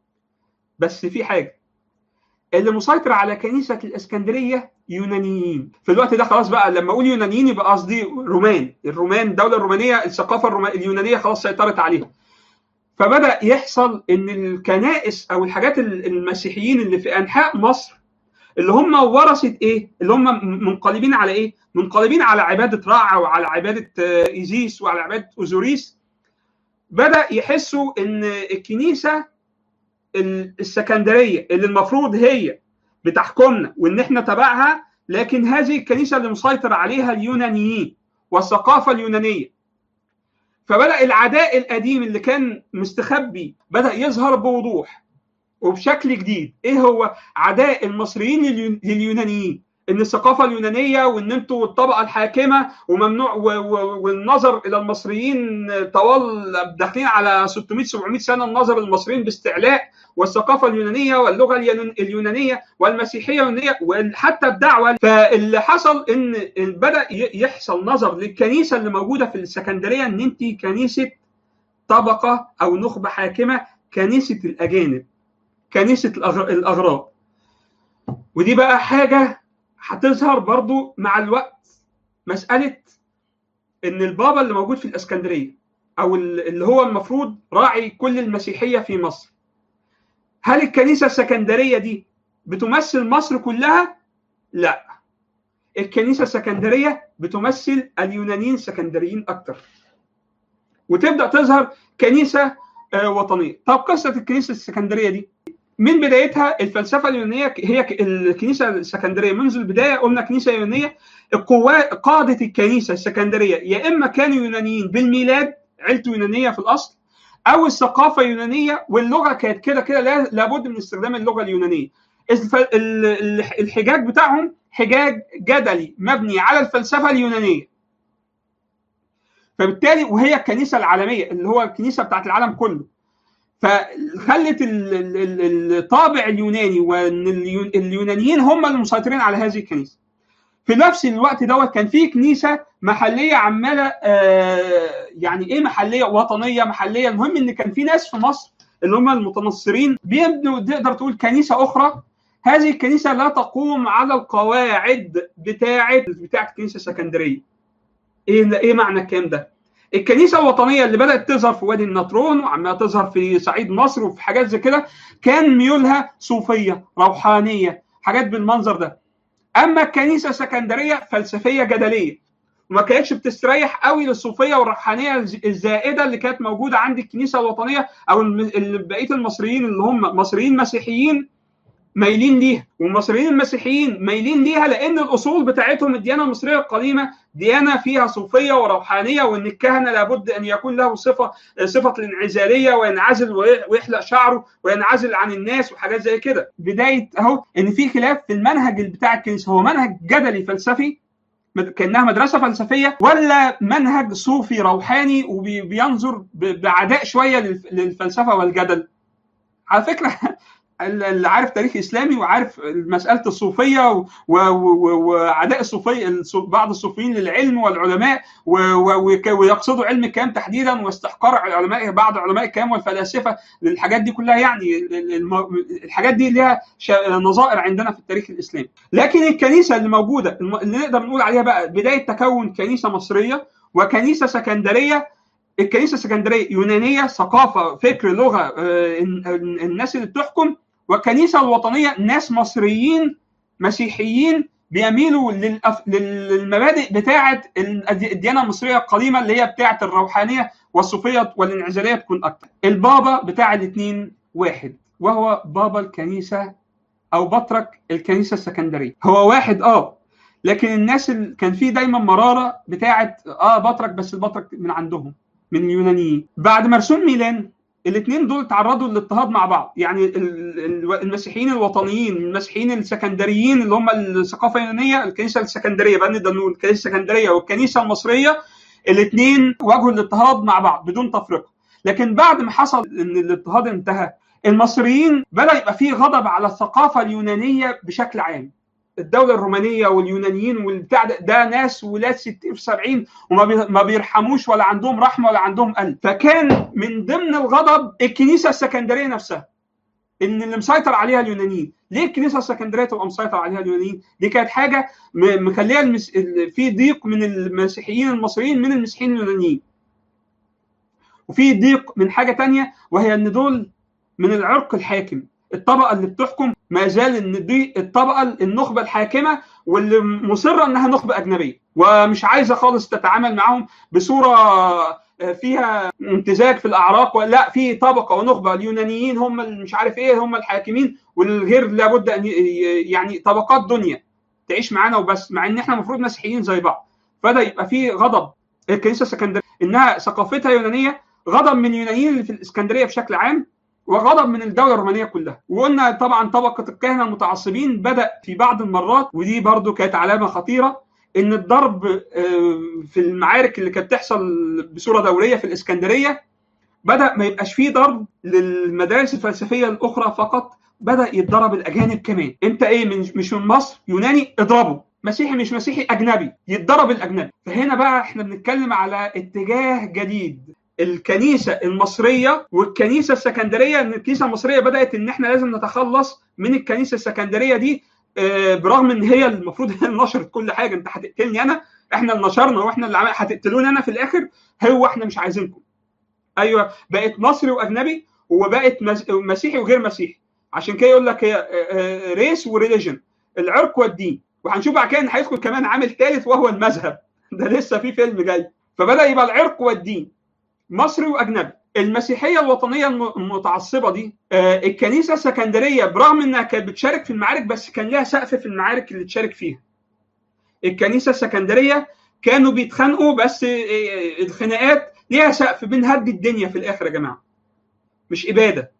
بس في حاجه اللي مسيطر على كنيسه الاسكندريه يونانيين في الوقت ده خلاص بقى لما اقول يونانيين يبقى قصدي رومان الرومان الدوله الرومانيه الثقافه الرومان اليونانيه خلاص سيطرت عليها فبدا يحصل ان الكنائس او الحاجات المسيحيين اللي في انحاء مصر اللي هم ورثه ايه؟ اللي هم منقلبين على ايه؟ منقلبين على عباده رع وعلى عباده ايزيس وعلى عباده اوزوريس بدا يحسوا ان الكنيسه السكندريه اللي المفروض هي بتحكمنا وان احنا تبعها لكن هذه الكنيسه اللي مسيطر عليها اليونانيين والثقافه اليونانيه فبدا العداء القديم اللي كان مستخبي بدا يظهر بوضوح وبشكل جديد ايه هو عداء المصريين لليونانيين ان الثقافه اليونانيه وان انتوا الطبقه الحاكمه وممنوع والنظر الى المصريين طوال داخلين على 600 700 سنه النظر للمصريين باستعلاء والثقافه اليونانيه واللغه اليونانيه والمسيحيه اليونانيه وحتى الدعوه فاللي حصل ان بدا يحصل نظر للكنيسه اللي موجوده في السكندريه ان انت كنيسه طبقه او نخبه حاكمه كنيسه الاجانب كنيسه الاغراب ودي بقى حاجه هتظهر برضو مع الوقت مساله ان البابا اللي موجود في الاسكندريه او اللي هو المفروض راعي كل المسيحيه في مصر هل الكنيسه السكندريه دي بتمثل مصر كلها لا الكنيسه السكندريه بتمثل اليونانيين السكندريين اكتر وتبدا تظهر كنيسه وطنيه طب قصه الكنيسه السكندريه دي من بدايتها الفلسفه اليونانيه هي الكنيسه السكندريه منذ البدايه قلنا كنيسه يونانيه القوات قاده الكنيسه السكندريه يا اما كانوا يونانيين بالميلاد عيلته يونانيه في الاصل او الثقافه يونانيه واللغه كانت كده كده لابد من استخدام اللغه اليونانيه الحجاج بتاعهم حجاج جدلي مبني على الفلسفه اليونانيه فبالتالي وهي الكنيسه العالميه اللي هو الكنيسه بتاعت العالم كله فخلت الطابع اليوناني وان اليونانيين هم المسيطرين على هذه الكنيسه في نفس الوقت دوت كان في كنيسه محليه عماله آه يعني ايه محليه وطنيه محليه المهم ان كان في ناس في مصر اللي هم المتنصرين بيبنوا تقدر تقول كنيسه اخرى هذه الكنيسه لا تقوم على القواعد بتاعه بتاعه الكنيسه السكندريه ايه ايه معنى الكلام ده الكنيسه الوطنيه اللي بدات تظهر في وادي النطرون وعماله تظهر في صعيد مصر وفي حاجات زي كده كان ميولها صوفيه روحانيه حاجات بالمنظر ده اما الكنيسه السكندريه فلسفيه جدليه وما كانتش بتستريح قوي للصوفيه والروحانيه الزائده اللي كانت موجوده عند الكنيسه الوطنيه او بقيه المصريين اللي هم مصريين مسيحيين مايلين ليها والمصريين المسيحيين مايلين ليها لان الاصول بتاعتهم الديانه المصريه القديمه ديانه فيها صوفيه وروحانيه وان الكهنه لابد ان يكون له صفه صفه الانعزاليه وينعزل ويحلق شعره وينعزل عن الناس وحاجات زي كده بدايه اهو ان في خلاف في المنهج بتاع الكنيسه هو منهج جدلي فلسفي كانها مدرسه فلسفيه ولا منهج صوفي روحاني وبينظر بعداء شويه للفلسفه والجدل على فكره اللي عارف تاريخ اسلامي وعارف مساله الصوفيه وعداء الصوفيه بعض الصوفيين للعلم والعلماء ويقصدوا علم الكلام تحديدا واستحقار علماء بعض علماء الكلام والفلاسفه للحاجات دي كلها يعني الحاجات دي لها نظائر عندنا في التاريخ الاسلامي لكن الكنيسه اللي موجوده اللي نقدر نقول عليها بقى بدايه تكون كنيسه مصريه وكنيسه سكندريه الكنيسه السكندريه يونانيه ثقافه فكر لغه الناس اللي بتحكم والكنيسه الوطنيه ناس مصريين مسيحيين بيميلوا للأف... للمبادئ بتاعه الديانه المصريه القديمه اللي هي بتاعه الروحانيه والصوفيه والانعزاليه تكون اكتر. البابا بتاع الاثنين واحد وهو بابا الكنيسه او بطرك الكنيسه السكندريه. هو واحد اه لكن الناس اللي كان في دايما مراره بتاعه اه بطرك بس البطرك من عندهم من اليونانيين. بعد مرسوم ميلان الاثنين دول تعرضوا للاضطهاد مع بعض يعني المسيحيين الوطنيين المسيحيين السكندريين اللي هم الثقافه اليونانيه الكنيسه السكندريه بقى نقدر نقول الكنيسه السكندريه والكنيسه المصريه الاثنين واجهوا الاضطهاد مع بعض بدون تفرقه لكن بعد ما حصل ان الاضطهاد انتهى المصريين بدا يبقى فيه غضب على الثقافه اليونانيه بشكل عام الدوله الرومانيه واليونانيين والبتاع ده, ده ناس ولاد 60 في 70 وما ما بيرحموش ولا عندهم رحمه ولا عندهم قلب فكان من ضمن الغضب الكنيسه السكندريه نفسها ان اللي مسيطر عليها اليونانيين ليه الكنيسه السكندريه تبقى مسيطر عليها اليونانيين دي كانت حاجه مخليها المس... في ضيق من المسيحيين المصريين من المسيحيين اليونانيين وفي ضيق من حاجه تانية وهي ان دول من العرق الحاكم الطبقه اللي بتحكم ما زال ان دي الطبقه النخبه الحاكمه واللي مصره انها نخبه اجنبيه ومش عايزه خالص تتعامل معاهم بصوره فيها امتزاج في الاعراق ولا في طبقه ونخبه اليونانيين هم مش عارف ايه هم الحاكمين والغير لابد ان يعني طبقات دنيا تعيش معانا وبس مع ان احنا المفروض مسيحيين زي بعض فده يبقى في غضب الكنيسه السكندريه انها ثقافتها يونانيه غضب من اليونانيين اللي في الاسكندريه بشكل عام وغضب من الدوله الرومانيه كلها وقلنا طبعا طبقه الكهنه المتعصبين بدا في بعض المرات ودي برضو كانت علامه خطيره ان الضرب في المعارك اللي كانت تحصل بصوره دوريه في الاسكندريه بدا ما يبقاش فيه ضرب للمدارس الفلسفيه الاخرى فقط بدا يتضرب الاجانب كمان انت ايه من مش من مصر يوناني اضربه مسيحي مش مسيحي اجنبي يتضرب الاجنبي فهنا بقى احنا بنتكلم على اتجاه جديد الكنيسه المصريه والكنيسه السكندريه ان الكنيسه المصريه بدات ان احنا لازم نتخلص من الكنيسه السكندريه دي برغم ان هي المفروض هي اللي نشرت كل حاجه انت هتقتلني انا احنا اللي نشرنا واحنا اللي هتقتلوني انا في الاخر هو احنا مش عايزينكم ايوه بقت مصري واجنبي وبقت مسيحي وغير مسيحي عشان كده يقول لك هي ريس وريليجن العرق والدين وهنشوف بعد كده ان هيدخل كمان عامل ثالث وهو المذهب ده لسه في فيلم جاي فبدا يبقى العرق والدين مصري واجنبي المسيحيه الوطنيه المتعصبه دي الكنيسه السكندريه برغم انها كانت بتشارك في المعارك بس كان لها سقف في المعارك اللي تشارك فيها الكنيسه السكندريه كانوا بيتخانقوا بس الخناقات ليها سقف بنهدي الدنيا في الاخر يا جماعه مش اباده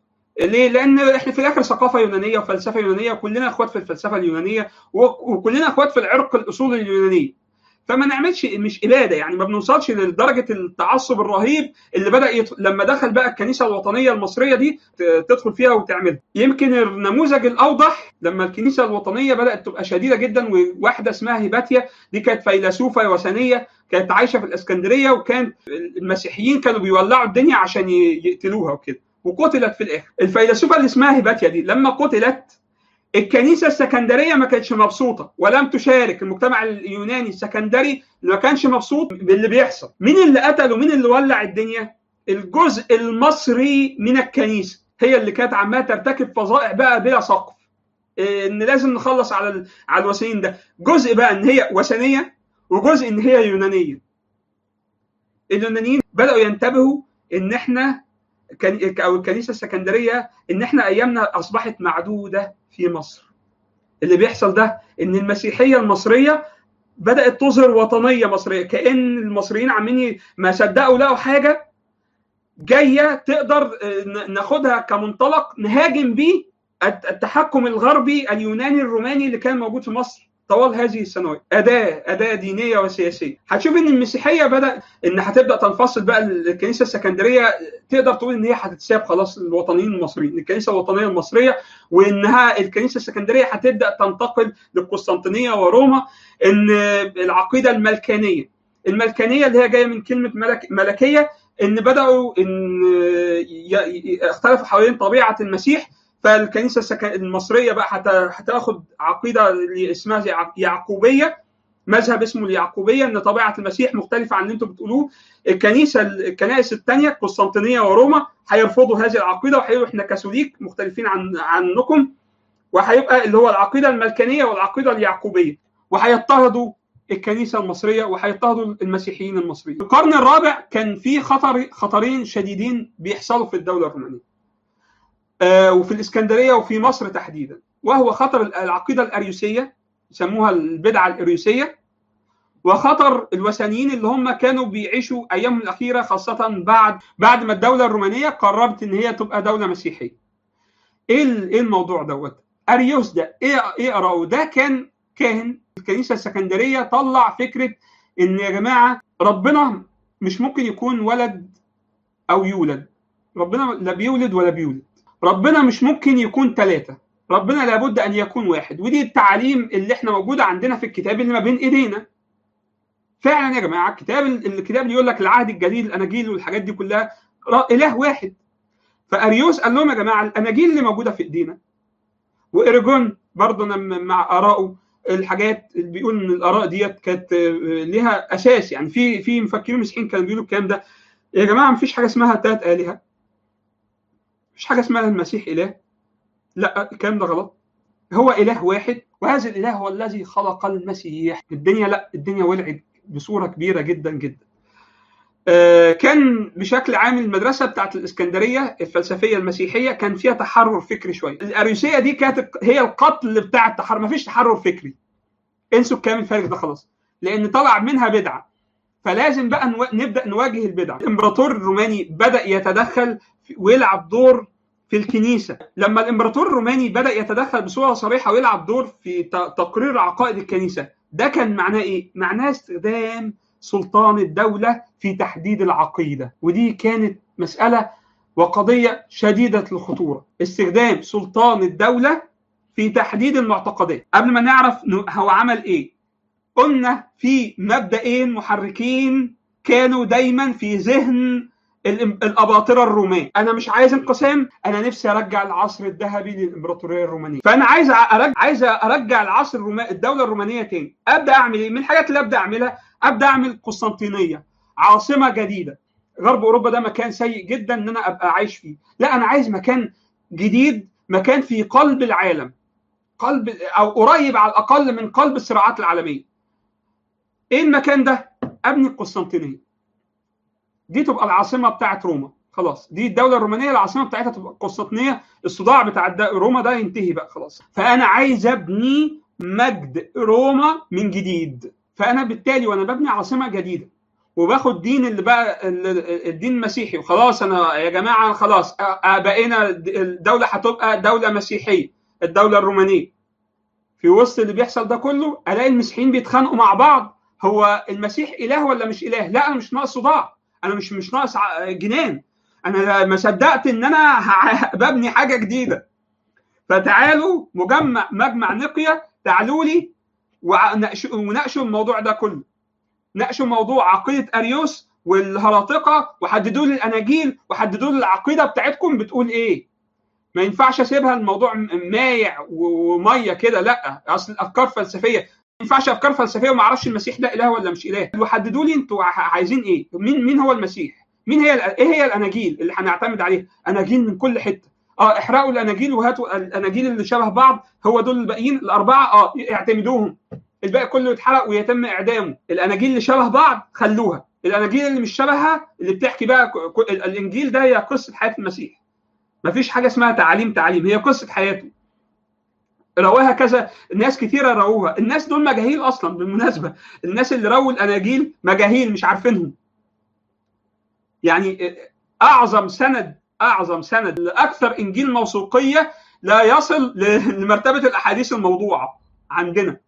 ليه؟ لان احنا في الاخر ثقافه يونانيه وفلسفه يونانيه وكلنا اخوات في الفلسفه اليونانيه وكلنا اخوات في العرق الاصول اليونانيه فما نعملش مش اباده يعني ما بنوصلش لدرجه التعصب الرهيب اللي بدا يت... لما دخل بقى الكنيسه الوطنيه المصريه دي تدخل فيها وتعملها يمكن النموذج الاوضح لما الكنيسه الوطنيه بدات تبقى شديده جدا وواحده اسمها هيباتيا دي كانت فيلسوفه وثنيه كانت عايشه في الاسكندريه وكان المسيحيين كانوا بيولعوا الدنيا عشان يقتلوها وكده وقتلت في الاخر الفيلسوفه اللي اسمها هيباتيا دي لما قتلت الكنيسه السكندريه ما كانتش مبسوطه ولم تشارك المجتمع اليوناني السكندري ما كانش مبسوط باللي بيحصل مين اللي قتل ومين اللي ولع الدنيا الجزء المصري من الكنيسه هي اللي كانت عماله ترتكب فظائع بقى بلا سقف ان لازم نخلص على على الوثنيين ده جزء بقى ان هي وثنيه وجزء ان هي يونانيه اليونانيين بداوا ينتبهوا ان احنا او الكنيسه السكندريه ان احنا ايامنا اصبحت معدوده في مصر. اللي بيحصل ده ان المسيحيه المصريه بدات تظهر وطنيه مصريه كان المصريين عاملين ما صدقوا لقوا حاجه جايه تقدر ناخدها كمنطلق نهاجم بيه التحكم الغربي اليوناني الروماني اللي كان موجود في مصر طوال هذه السنوات اداه اداه دينيه وسياسيه هتشوف ان المسيحيه بدا ان هتبدا تنفصل بقى الكنيسه السكندريه تقدر تقول ان هي هتتساب خلاص الوطنيين المصريين الكنيسه الوطنيه المصريه وانها الكنيسه السكندريه هتبدا تنتقل للقسطنطينيه وروما ان العقيده الملكانيه الملكانيه اللي هي جايه من كلمه ملك ملكيه ان بداوا ان اختلفوا حوالين طبيعه المسيح فالكنيسه المصريه بقى هتاخد عقيده اللي اسمها يعقوبيه مذهب اسمه اليعقوبيه ان طبيعه المسيح مختلفه عن اللي انتم بتقولوه الكنيسه الكنائس الثانيه قسطنطينيه وروما هيرفضوا هذه العقيده وهيقولوا احنا كاثوليك مختلفين عن عنكم وهيبقى اللي هو العقيده الملكانيه والعقيده اليعقوبيه وهيضطهدوا الكنيسه المصريه وهيضطهدوا المسيحيين المصريين. في القرن الرابع كان في خطر خطرين شديدين بيحصلوا في الدوله الرومانيه. آه وفي الاسكندريه وفي مصر تحديدا وهو خطر العقيده الاريوسيه يسموها البدعه الاريوسيه وخطر الوثنيين اللي هم كانوا بيعيشوا ايامهم الاخيره خاصه بعد بعد ما الدوله الرومانيه قررت ان هي تبقى دوله مسيحيه. ايه ايه الموضوع دوت؟ اريوس ده ايه ايه اراءه؟ ده كان كاهن الكنيسه السكندريه طلع فكره ان يا جماعه ربنا مش ممكن يكون ولد او يولد ربنا لا بيولد ولا بيولد ربنا مش ممكن يكون ثلاثه ربنا لابد ان يكون واحد ودي التعاليم اللي احنا موجوده عندنا في الكتاب اللي ما بين ايدينا فعلا يا جماعه الكتاب الكتاب اللي يقول لك العهد الجديد الاناجيل والحاجات دي كلها اله واحد فاريوس قال لهم يا جماعه الاناجيل اللي موجوده في ايدينا وايرجون برضه مع ارائه الحاجات اللي بيقول ان الاراء ديت كانت ليها اساس يعني في في مفكرين مسيحيين كانوا بيقولوا الكلام ده يا جماعه مفيش حاجه اسمها ثلاث الهه مفيش حاجه اسمها المسيح اله لا الكلام ده غلط هو اله واحد وهذا الاله هو الذي خلق المسيح الدنيا لا الدنيا ولعت بصوره كبيره جدا جدا كان بشكل عام المدرسه بتاعت الاسكندريه الفلسفيه المسيحيه كان فيها تحرر فكري شويه الاريوسيه دي كانت هي القتل بتاع التحرر مفيش تحرر فكري انسوا الكلام الفارغ ده خلاص لان طلع منها بدعه فلازم بقى نو... نبدا نواجه البدعه الامبراطور الروماني بدا يتدخل ويلعب دور في الكنيسه لما الامبراطور الروماني بدا يتدخل بصوره صريحه ويلعب دور في تقرير عقائد الكنيسه ده كان معناه ايه معناه استخدام سلطان الدولة في تحديد العقيدة ودي كانت مسألة وقضية شديدة الخطورة استخدام سلطان الدولة في تحديد المعتقدات قبل ما نعرف هو عمل ايه قلنا في مبدئين محركين كانوا دايما في ذهن الاباطره الرومان انا مش عايز انقسام انا نفسي ارجع العصر الذهبي للامبراطوريه الرومانيه فانا عايز ارجع عايز ارجع العصر الروماني الدوله الرومانيه تاني ابدا اعمل ايه من الحاجات اللي ابدا اعملها ابدا اعمل قسطنطينيه عاصمه جديده غرب اوروبا ده مكان سيء جدا ان انا ابقى عايش فيه لا انا عايز مكان جديد مكان في قلب العالم قلب او قريب على الاقل من قلب الصراعات العالميه ايه المكان ده ابني القسطنطينيه دي تبقى العاصمه بتاعت روما خلاص دي الدوله الرومانيه العاصمه بتاعتها تبقى القسطنطينيه الصداع بتاع روما ده ينتهي بقى خلاص فانا عايز ابني مجد روما من جديد فانا بالتالي وانا ببني عاصمه جديده وباخد دين اللي بقى الدين المسيحي وخلاص انا يا جماعه خلاص بقينا الدوله هتبقى دوله مسيحيه الدوله الرومانيه في وسط اللي بيحصل ده كله الاقي المسيحيين بيتخانقوا مع بعض هو المسيح اله ولا مش اله لا انا مش ناقص صداع انا مش مش ناقص جنان انا ما صدقت ان انا ببني حاجه جديده فتعالوا مجمع مجمع نقيه تعالوا لي وناقشوا الموضوع ده كله ناقشوا موضوع عقيده اريوس والهراطقه وحددوا لي الاناجيل وحددوا لي العقيده بتاعتكم بتقول ايه ما ينفعش اسيبها الموضوع مايع وميه كده لا اصل الافكار فلسفيه ما ينفعش افكار فلسفيه وما اعرفش المسيح ده اله ولا مش اله وحددوا لي انتوا عايزين ايه مين مين هو المسيح مين هي ايه هي الاناجيل اللي هنعتمد عليها اناجيل من كل حته اه احرقوا الاناجيل وهاتوا الاناجيل اللي شبه بعض هو دول الباقيين الاربعه اه اعتمدوهم الباقي كله يتحرق ويتم اعدامه الاناجيل اللي شبه بعض خلوها الاناجيل اللي مش شبهها اللي بتحكي بقى الانجيل ده هي قصه حياه المسيح مفيش حاجه اسمها تعاليم تعاليم هي قصه حياته رواها كذا ناس كثيرة رووها الناس دول مجاهيل أصلا بالمناسبة الناس اللي رووا الأناجيل مجاهيل مش عارفينهم يعني أعظم سند أعظم سند لأكثر إنجيل موثوقية لا يصل لمرتبة الأحاديث الموضوعة عندنا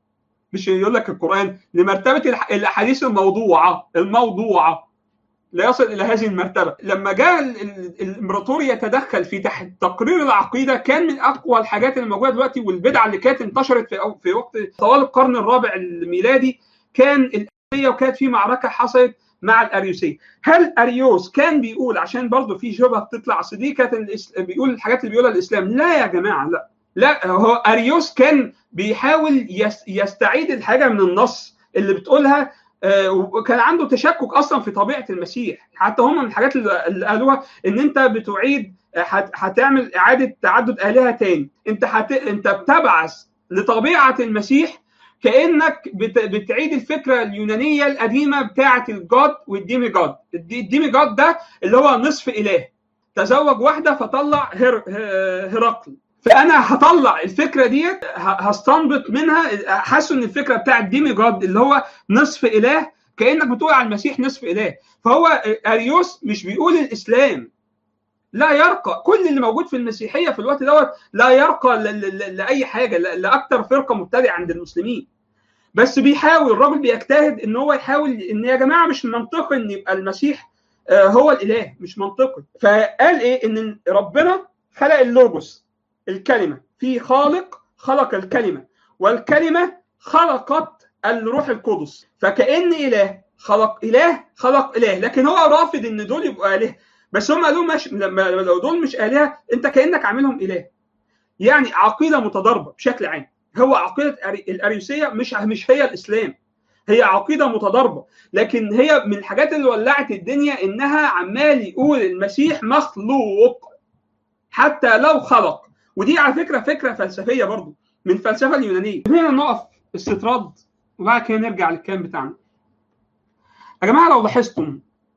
مش يقول لك القران لمرتبه الاحاديث الموضوعه الموضوعه لا يصل الى هذه المرتبه لما جاء الامبراطور يتدخل في تقرير العقيده كان من اقوى الحاجات اللي موجوده دلوقتي والبدعه اللي كانت انتشرت في في وقت طوال القرن الرابع الميلادي كان الاريوسيه وكانت في معركه حصلت مع الاريوسيه هل اريوس كان بيقول عشان برضه في شبهه بتطلع اصل دي كانت بيقول الحاجات اللي بيقولها الاسلام لا يا جماعه لا لا هو اريوس كان بيحاول يستعيد الحاجه من النص اللي بتقولها وكان عنده تشكك اصلا في طبيعه المسيح حتى هم من الحاجات اللي قالوها ان انت بتعيد هتعمل اعاده تعدد الهه تاني انت هت... انت بتبعث لطبيعه المسيح كانك بت... بتعيد الفكره اليونانيه القديمه بتاعه الجاد والديمي جاد الديمي جاد ده اللي هو نصف اله تزوج واحده فطلع هر... هرقل فانا هطلع الفكره ديت هستنبط منها حاسس ان الفكره بتاعت ديمي جاد اللي هو نصف اله كانك بتقول على المسيح نصف اله فهو اريوس مش بيقول الاسلام لا يرقى كل اللي موجود في المسيحيه في الوقت دوت لا يرقى لاي حاجه لاكثر فرقه مبتدعه عند المسلمين بس بيحاول الراجل بيجتهد ان هو يحاول ان يا جماعه مش منطقي ان يبقى المسيح هو الاله مش منطقي فقال ايه ان ربنا خلق اللوجوس الكلمه في خالق خلق الكلمه والكلمه خلقت الروح القدس فكأن اله خلق اله خلق اله لكن هو رافض ان دول يبقوا اله بس هم قالوا مش لما لو دول مش الهه انت كانك عاملهم اله يعني عقيده متضاربه بشكل عام هو عقيده الاريوسيه مش مش هي الاسلام هي عقيده متضاربه لكن هي من الحاجات اللي ولعت الدنيا انها عمال يقول المسيح مخلوق حتى لو خلق ودي على فكره فكره فلسفيه برضو من الفلسفه اليونانيه هنا نقف استطراد وبعد كده نرجع للكلام بتاعنا يا جماعه لو لاحظتم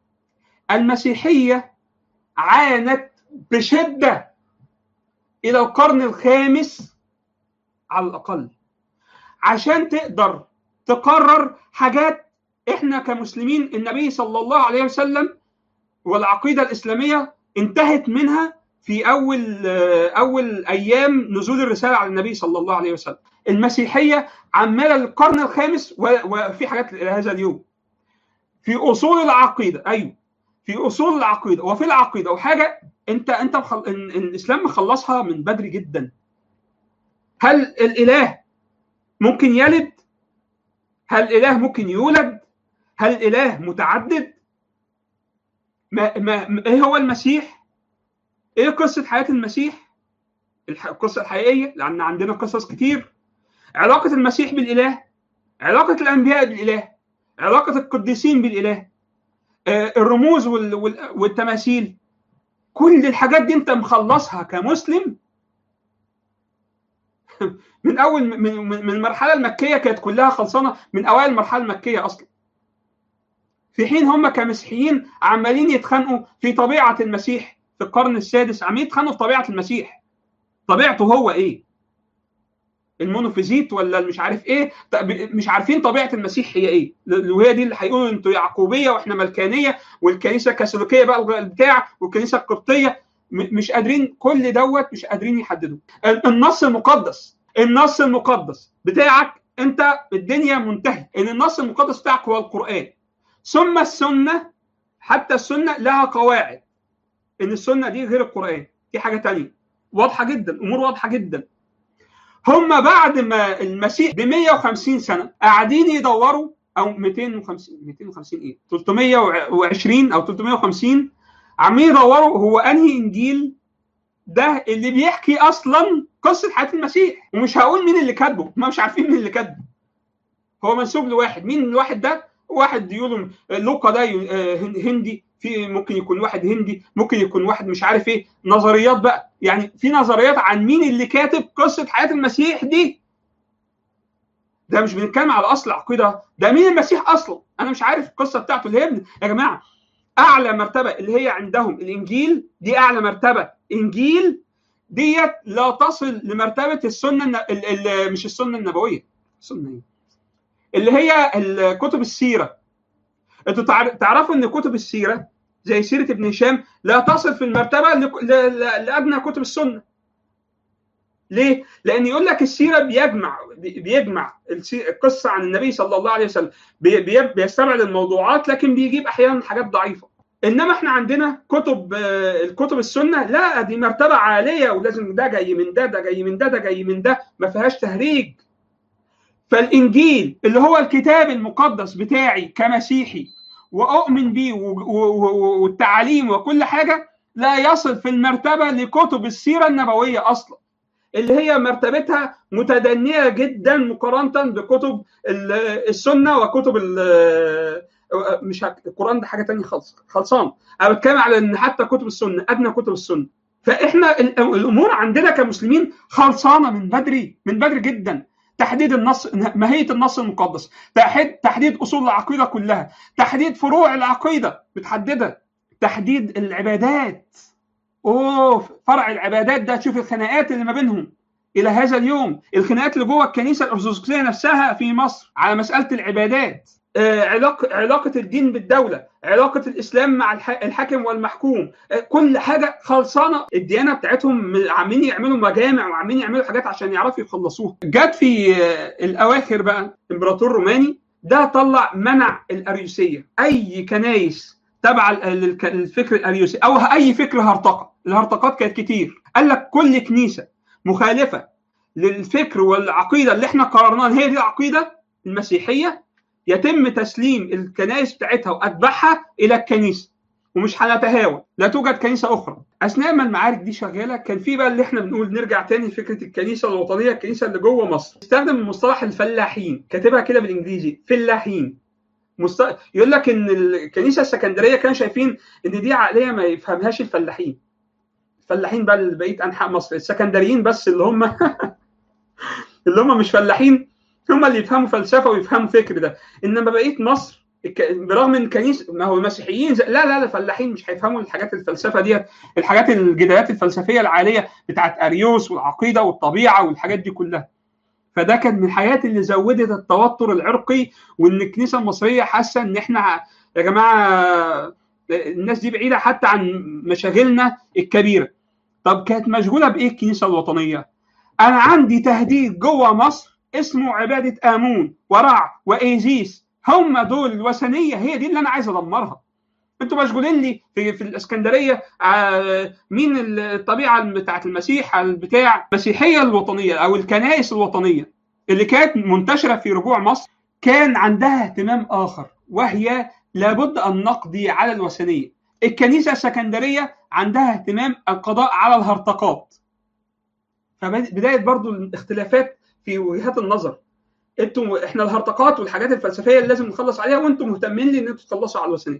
المسيحيه عانت بشده الى القرن الخامس على الاقل عشان تقدر تقرر حاجات احنا كمسلمين النبي صلى الله عليه وسلم والعقيده الاسلاميه انتهت منها في اول اول ايام نزول الرساله على النبي صلى الله عليه وسلم المسيحيه عماله القرن الخامس وفي حاجات الى هذا اليوم في اصول العقيده ايوه في اصول العقيده وفي العقيده وحاجه انت انت مخل... الاسلام مخلصها من بدري جدا هل الاله ممكن يلد هل الاله ممكن يولد هل الاله متعدد ما, ما ايه هو المسيح ايه قصه حياه المسيح القصه الحقيقيه لان عندنا قصص كتير علاقه المسيح بالاله علاقه الانبياء بالاله علاقه القديسين بالاله الرموز والتماثيل كل الحاجات دي انت مخلصها كمسلم من اول من من المرحله المكيه كانت كلها خلصانه من اوائل المرحله المكيه اصلا في حين هم كمسيحيين عمالين يتخانقوا في طبيعه المسيح في القرن السادس عمالين يتخانقوا في طبيعه المسيح طبيعته هو ايه المونوفيزيت ولا مش عارف ايه مش عارفين طبيعه المسيح هي ايه وهي دي اللي هيقولوا انتوا يعقوبيه واحنا ملكانيه والكنيسه الكاثوليكيه بقى البتاع والكنيسه القبطيه مش قادرين كل دوت مش قادرين يحددوا النص المقدس النص المقدس بتاعك انت الدنيا منتهيه ان النص المقدس بتاعك هو القران ثم السنه حتى السنه لها قواعد ان السنه دي غير القران دي حاجه تانية واضحه جدا امور واضحه جدا هم بعد ما المسيح ب 150 سنه قاعدين يدوروا او 250 250 ايه 320 او 350 عمالين يدوروا هو انهي انجيل ده اللي بيحكي اصلا قصه حياه المسيح ومش هقول مين اللي كاتبه هم مش عارفين مين اللي كاتبه هو منسوب لواحد مين الواحد ده واحد يقولوا لوقا ده هندي في ممكن يكون واحد هندي ممكن يكون واحد مش عارف ايه نظريات بقى يعني في نظريات عن مين اللي كاتب قصه حياه المسيح دي ده مش بنتكلم على اصل عقيده ده مين المسيح اصلا انا مش عارف القصه بتاعته اللي هي يا جماعه اعلى مرتبه اللي هي عندهم الانجيل دي اعلى مرتبه انجيل ديت لا تصل لمرتبه السنه الن... ال... ال... مش السنه النبويه السنه ايه اللي هي كتب السيره انتوا تعرفوا ان كتب السيره زي سيره ابن هشام لا تصل في المرتبه ل... ل... لادنى كتب السنه ليه؟ لان يقول لك السيره بيجمع بيجمع القصه عن النبي صلى الله عليه وسلم بيستبعد الموضوعات لكن بيجيب احيانا حاجات ضعيفه انما احنا عندنا كتب الكتب السنه لا دي مرتبه عاليه ولازم ده جاي من ده ده جاي من ده ده جاي من ده ما فيهاش تهريج فالانجيل اللي هو الكتاب المقدس بتاعي كمسيحي واؤمن بيه والتعاليم وكل حاجه لا يصل في المرتبه لكتب السيره النبويه اصلا اللي هي مرتبتها متدنيه جدا مقارنه بكتب السنه وكتب مش القران ده حاجه ثانيه خالص خلصان انا بتكلم على ان حتى كتب السنه ادنى كتب السنه فاحنا الامور عندنا كمسلمين خلصانه من بدري من بدري جدا تحديد النص ماهيه النص المقدس تحديد اصول العقيده كلها تحديد فروع العقيده بتحددها تحديد العبادات اوه فرع العبادات ده تشوف الخناقات اللي ما بينهم الى هذا اليوم الخناقات اللي جوه الكنيسه الارثوذكسيه نفسها في مصر على مساله العبادات آه علاقه علاقه الدين بالدوله علاقه الاسلام مع الحاكم والمحكوم آه كل حاجه خلصانه الديانه بتاعتهم عاملين يعملوا مجامع وعاملين يعملوا حاجات عشان يعرفوا يخلصوها جت في آه الاواخر بقى امبراطور روماني ده طلع منع الاريوسيه اي كنايس تبع الفكر الاريوسي او اي فكر هرطقه الهرطقات كانت كتير قال لك كل كنيسه مخالفه للفكر والعقيده اللي احنا قررناها هي دي العقيده المسيحيه يتم تسليم الكنائس بتاعتها واتباعها الى الكنيسه ومش هنتهاون لا توجد كنيسه اخرى اثناء ما المعارك دي شغاله كان في بقى اللي احنا بنقول نرجع تاني لفكره الكنيسه الوطنيه الكنيسه اللي جوه مصر استخدم المصطلح الفلاحين كاتبها كده بالانجليزي فلاحين مست... يقول لك ان الكنيسه السكندريه كانوا شايفين ان دي عقليه ما يفهمهاش الفلاحين الفلاحين بقى اللي بقيه انحاء مصر السكندريين بس اللي هم اللي هم مش فلاحين هم اللي يفهموا فلسفه ويفهموا فكر ده انما بقيه مصر برغم ان كنيسه ما هو المسيحيين لا لا لا الفلاحين مش هيفهموا الحاجات الفلسفه ديت الحاجات الجدالات الفلسفيه العاليه بتاعت اريوس والعقيده والطبيعه والحاجات دي كلها فده كان من الحاجات اللي زودت التوتر العرقي وان الكنيسه المصريه حاسه ان احنا يا جماعه الناس دي بعيده حتى عن مشاغلنا الكبيره طب كانت مشغوله بايه الكنيسه الوطنيه انا عندي تهديد جوه مصر اسمه عباده امون ورع وايزيس هم دول الوثنيه هي دي اللي انا عايز ادمرها انتوا مشغولين لي في, في الاسكندريه مين الطبيعه بتاعت المسيح بتاع المسيحيه الوطنيه او الكنائس الوطنيه اللي كانت منتشره في ربوع مصر كان عندها اهتمام اخر وهي لابد ان نقضي على الوثنيه الكنيسه السكندريه عندها اهتمام القضاء على الهرطقات فبدايه برضو الاختلافات في وجهات النظر انتوا احنا الهرطقات والحاجات الفلسفيه اللي لازم نخلص عليها وانتم مهتمين لي ان انتوا تخلصوا على الوثنيه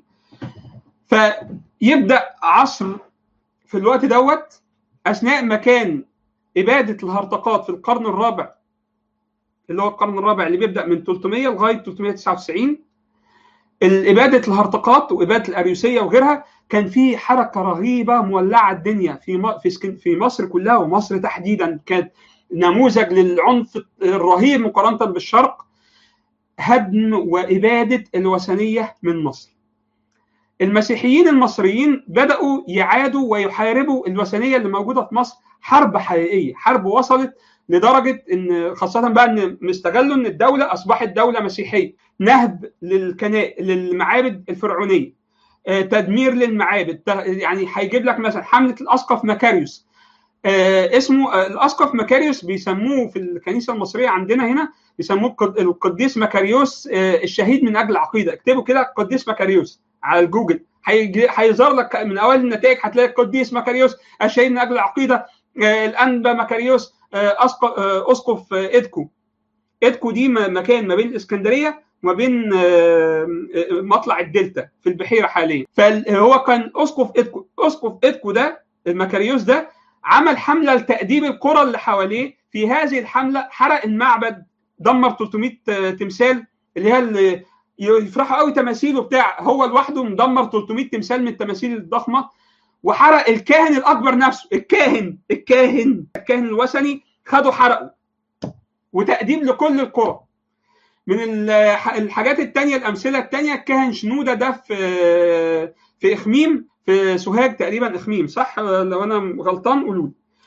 فيبدا عصر في الوقت دوت اثناء ما كان اباده الهرطقات في القرن الرابع اللي هو القرن الرابع اللي بيبدا من 300 لغايه 399 الاباده الهرطقات واباده الاريوسيه وغيرها كان في حركه رهيبه مولعه الدنيا في في في مصر كلها ومصر تحديدا كانت نموذج للعنف الرهيب مقارنه بالشرق هدم واباده الوثنيه من مصر. المسيحيين المصريين بداوا يعادوا ويحاربوا الوثنيه اللي موجوده في مصر حرب حقيقيه، حرب وصلت لدرجه ان خاصه بقى ان مستغلوا ان الدوله اصبحت دوله مسيحيه، نهب للكنا... للمعابد الفرعونيه، تدمير للمعابد، يعني هيجيب لك مثلا حمله الاسقف مكاريوس آه اسمه آه الاسقف مكاريوس بيسموه في الكنيسه المصريه عندنا هنا بيسموه القديس مكاريوس آه الشهيد من اجل العقيده اكتبوا كده القديس مكاريوس على الجوجل هيظهر لك من اوائل النتائج هتلاقي القديس مكاريوس الشهيد من اجل العقيده الانبا مكاريوس اسقف ادكو ادكو دي مكان ما بين الاسكندريه وما بين مطلع الدلتا في البحيره حاليا فهو كان اسقف ادكو اسقف ادكو ده المكاريوس ده عمل حمله لتاديب القرى اللي حواليه في هذه الحمله حرق المعبد دمر 300 تمثال اللي هي اللي يفرحوا قوي تماثيله بتاع هو لوحده مدمر 300 تمثال من التماثيل الضخمه وحرق الكاهن الاكبر نفسه الكاهن الكاهن الكاهن الوثني خدوا حرقه وتقديم لكل القرى من الحاجات التانية الأمثلة التانية الكاهن شنودة ده في في إخميم في سوهاج تقريبا إخميم صح لو أنا غلطان قولوا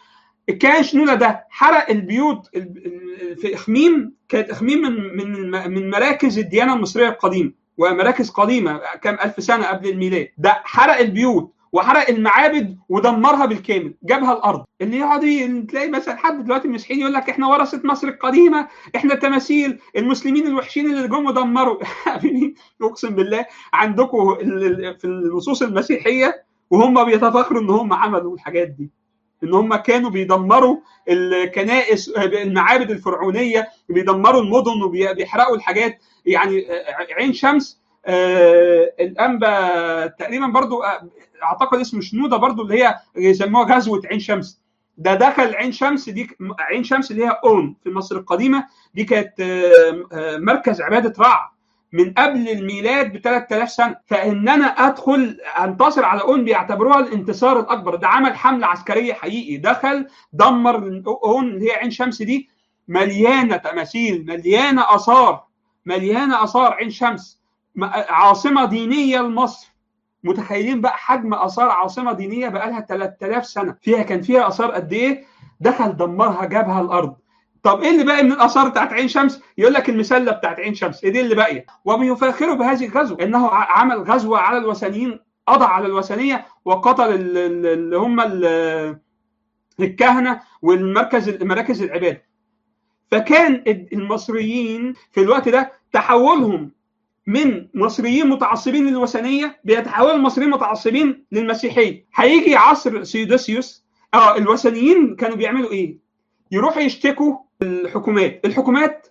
الكاهن شنوده ده حرق البيوت في اخميم كانت اخميم من من من مراكز الديانه المصريه القديمه ومراكز قديمه كام الف سنه قبل الميلاد ده حرق البيوت وحرق المعابد ودمرها بالكامل جابها الارض اللي يقعد تلاقي مثلا حد دلوقتي المسيحيين يقول لك احنا ورثه مصر القديمه احنا تماثيل المسلمين الوحشين اللي جم ودمروا اقسم بالله عندكم في النصوص المسيحيه وهم بيتفاخروا ان هم عملوا الحاجات دي ان هم كانوا بيدمروا الكنائس المعابد الفرعونيه بيدمروا المدن وبيحرقوا الحاجات يعني عين شمس آه الانبا تقريبا برضو اعتقد اسمه شنوده برضو اللي هي يسموها غزوه عين شمس ده دخل عين شمس دي عين شمس اللي هي اون في مصر القديمه دي كانت آه مركز عباده رع من قبل الميلاد ب 3000 سنه فان انا ادخل انتصر على اون بيعتبروها الانتصار الاكبر ده عمل حمله عسكريه حقيقي دخل دمر اون اللي هي عين شمس دي مليانه تماثيل مليانه اثار مليانه اثار عين شمس عاصمه دينيه لمصر متخيلين بقى حجم اثار عاصمه دينيه بقى لها 3000 سنه فيها كان فيها اثار قد ايه دخل دمرها جابها الارض طب ايه اللي باقي من الاثار بتاعت عين شمس؟ يقول لك المسله بتاعت عين شمس، ايه دي اللي باقيه؟ وبيفاخروا بهذه الغزوه انه عمل غزوه على الوثنيين قضى على الوثنيه وقتل اللي هم الكهنه والمركز مراكز العباده. فكان المصريين في الوقت ده تحولهم من مصريين متعصبين للوثنيه بيتحولوا المصريين متعصبين للمسيحيه. هيجي عصر سيودوسيوس اه الوثنيين كانوا بيعملوا ايه؟ يروحوا يشتكوا الحكومات الحكومات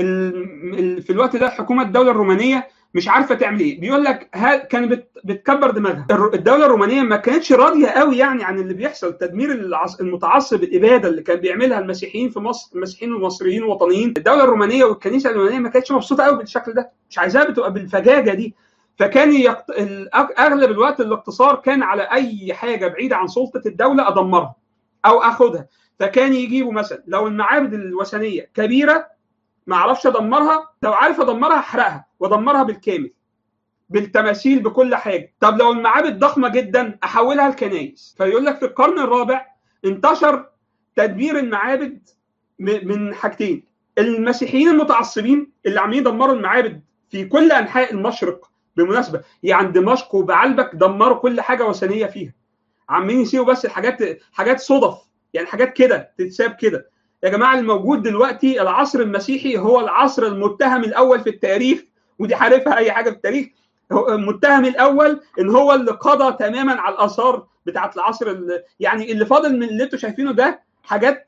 في الوقت ده حكومه الدوله الرومانيه مش عارفه تعمل ايه بيقول لك كانت بتكبر دماغها الدوله الرومانيه ما كانتش راضيه قوي يعني عن اللي بيحصل تدمير المتعصب الاباده اللي كان بيعملها المسيحيين في مصر المسيحيين والمصريين الوطنيين الدوله الرومانيه والكنيسه الرومانيه ما كانتش مبسوطه قوي بالشكل ده مش عايزاها بتبقى بالفجاجه دي فكان يقت... اغلب الوقت الاقتصار كان على اي حاجه بعيده عن سلطه الدوله ادمرها او اخدها فكان يجيبوا مثلا لو المعابد الوثنيه كبيره ما اعرفش ادمرها لو عارف ادمرها احرقها وادمرها بالكامل بالتماثيل بكل حاجه طب لو المعابد ضخمه جدا احولها لكنايس فيقول لك في القرن الرابع انتشر تدمير المعابد من حاجتين المسيحيين المتعصبين اللي عاملين يدمروا المعابد في كل انحاء المشرق بالمناسبه يعني دمشق وبعلبك دمروا كل حاجه وثنيه فيها عاملين يسيبوا بس الحاجات حاجات صدف يعني حاجات كده تتساب كده يا جماعه الموجود دلوقتي العصر المسيحي هو العصر المتهم الاول في التاريخ ودي عارفها اي حاجه في التاريخ المتهم الاول ان هو اللي قضى تماما على الاثار بتاعت العصر اللي يعني اللي فاضل من اللي انتم شايفينه ده حاجات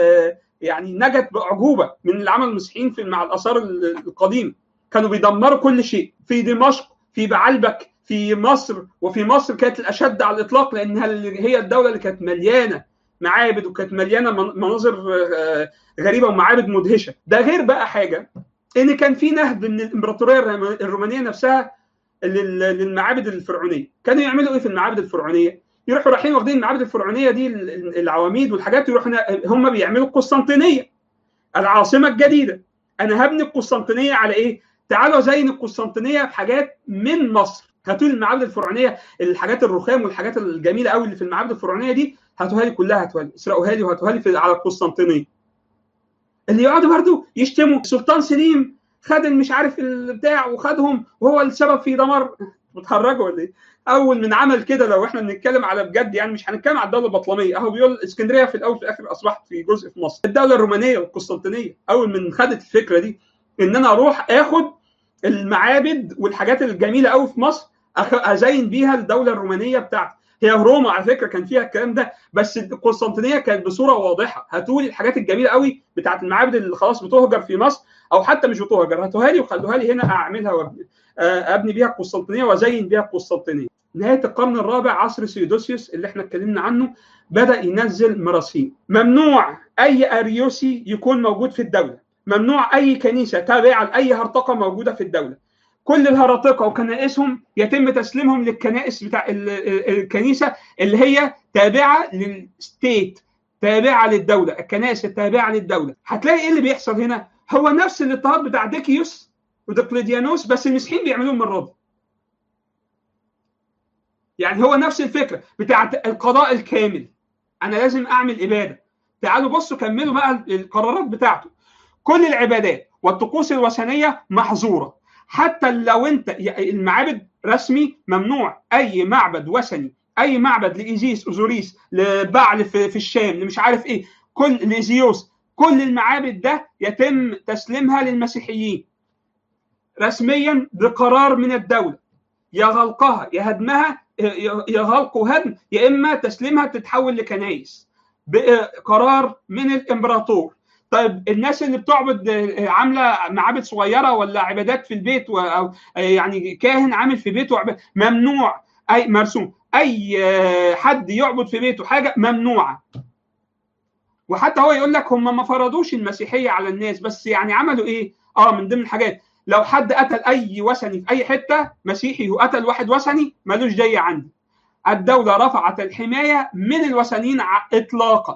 يعني نجت باعجوبه من اللي عمل المسيحيين في مع الاثار القديمه كانوا بيدمروا كل شيء في دمشق في بعلبك في مصر وفي مصر كانت الاشد على الاطلاق لانها هي الدوله اللي كانت مليانه معابد وكانت مليانه مناظر غريبه ومعابد مدهشه ده غير بقى حاجه ان كان في نهب من الامبراطوريه الرومانيه نفسها للمعابد الفرعونيه كانوا يعملوا ايه في المعابد الفرعونيه يروحوا رايحين واخدين المعابد الفرعونيه دي العواميد والحاجات يروحوا هم بيعملوا القسطنطينيه العاصمه الجديده انا هبني القسطنطينيه على ايه تعالوا زين القسطنطينيه بحاجات من مصر هاتوا لي المعابد الفرعونيه الحاجات الرخام والحاجات الجميله قوي اللي في المعابد الفرعونيه دي هاتوها لي كلها هاتوها لي اسرقوها لي وهاتوها لي على القسطنطينيه اللي يقعدوا برضه يشتموا سلطان سليم خد مش عارف البتاع وخدهم وهو السبب في دمار بتهرجوا ولا ايه؟ اول من عمل كده لو احنا بنتكلم على بجد يعني مش هنتكلم على الدوله البطلميه اهو بيقول اسكندريه في الاول في الاخر اصبحت في جزء في مصر الدوله الرومانيه والقسطنطينيه اول من خدت الفكره دي ان انا اروح اخد المعابد والحاجات الجميله قوي في مصر ازين بيها الدوله الرومانيه بتاعتي هي روما على فكره كان فيها الكلام ده بس القسطنطينيه كانت بصوره واضحه هاتوا لي الحاجات الجميله قوي بتاعت المعابد اللي خلاص بتهجر في مصر او حتى مش بتهجر هاتوها لي وخلوها لي هنا اعملها وابني ابني بيها القسطنطينيه وازين بيها القسطنطينيه نهايه القرن الرابع عصر سيودوسيوس اللي احنا اتكلمنا عنه بدا ينزل مراسيم ممنوع اي اريوسي يكون موجود في الدوله ممنوع اي كنيسه تابعه لاي هرطقه موجوده في الدوله كل الهراطقه وكنائسهم يتم تسليمهم للكنائس بتاع الكنيسه اللي هي تابعه للستيت تابعه للدوله الكنائس التابعه للدوله هتلاقي ايه اللي بيحصل هنا هو نفس الاضطهاد بتاع ديكيوس ودقلديانوس بس المسيحيين بيعملوه المره دي يعني هو نفس الفكره بتاعت القضاء الكامل انا لازم اعمل اباده تعالوا بصوا كملوا بقى القرارات بتاعته كل العبادات والطقوس الوثنيه محظوره حتى لو انت المعابد رسمي ممنوع اي معبد وثني اي معبد لايزيس اوزوريس لبعل في, في الشام مش عارف ايه كل لزيوس كل المعابد ده يتم تسليمها للمسيحيين رسميا بقرار من الدوله يا غلقها يا هدمها يا غلق وهدم يا اما تسليمها تتحول لكنايس بقرار من الامبراطور طيب الناس اللي بتعبد عامله معابد صغيره ولا عبادات في البيت او يعني كاهن عامل في بيته ممنوع اي مرسوم اي حد يعبد في بيته حاجه ممنوعه وحتى هو يقول لك هم ما فرضوش المسيحيه على الناس بس يعني عملوا ايه اه من ضمن الحاجات لو حد قتل اي وثني في اي حته مسيحي وقتل واحد وثني ملوش جاي عندي الدوله رفعت الحمايه من الوثنيين اطلاقا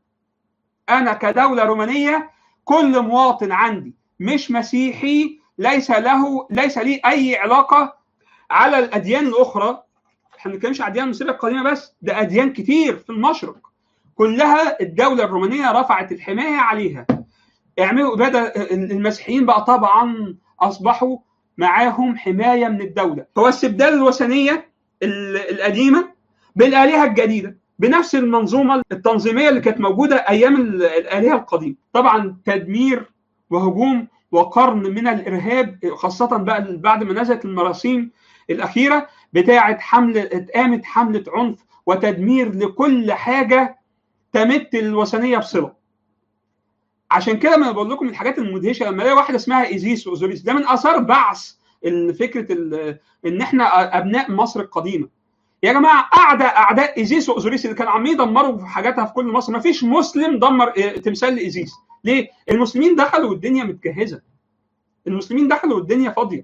انا كدوله رومانيه كل مواطن عندي مش مسيحي ليس له ليس لي اي علاقه على الاديان الاخرى احنا ما بنتكلمش على الاديان المصريه القديمه بس ده اديان كتير في المشرق كلها الدوله الرومانيه رفعت الحمايه عليها اعملوا اباده المسيحيين بقى طبعا اصبحوا معاهم حمايه من الدوله هو استبدال الوثنيه القديمه بالالهه الجديده بنفس المنظومه التنظيميه اللي كانت موجوده ايام الالهه القديمه طبعا تدمير وهجوم وقرن من الارهاب خاصه بقى بعد ما نزلت المراسيم الاخيره بتاعه حمله قامت حمله عنف وتدمير لكل حاجه تمت الوثنيه بصله عشان كده ما بقول لكم الحاجات المدهشه لما الاقي واحده اسمها ايزيس واوزوريس ده من اثار بعث فكره ان احنا ابناء مصر القديمه يا جماعه اعداء اعداء ايزيس واوزوريس اللي كانوا عمالين يدمروا في حاجاتها في كل مصر ما فيش مسلم دمر تمثال لايزيس ليه المسلمين دخلوا والدنيا متجهزه المسلمين دخلوا والدنيا فاضيه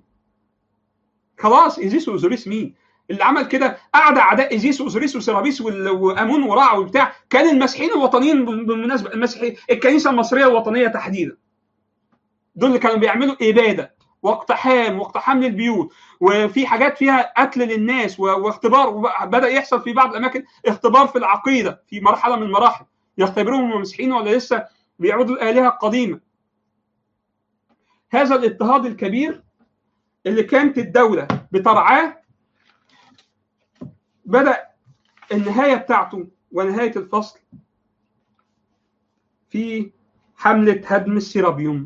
خلاص ايزيس واوزوريس مين اللي عمل كده اعدى اعداء ايزيس واوزوريس وسيرابيس وامون ورع وبتاع كان المسيحيين الوطنيين بالمناسبه المسيحي الكنيسه المصريه الوطنيه تحديدا دول اللي كانوا بيعملوا اباده واقتحام واقتحام للبيوت وفي حاجات فيها قتل للناس واختبار بدا يحصل في بعض الاماكن اختبار في العقيده في مرحله من المراحل يختبروهم هم مسيحيين ولا لسه بيعبدوا الالهه القديمه هذا الاضطهاد الكبير اللي كانت الدوله بترعاه بدا النهايه بتاعته ونهايه الفصل في حمله هدم السيرابيوم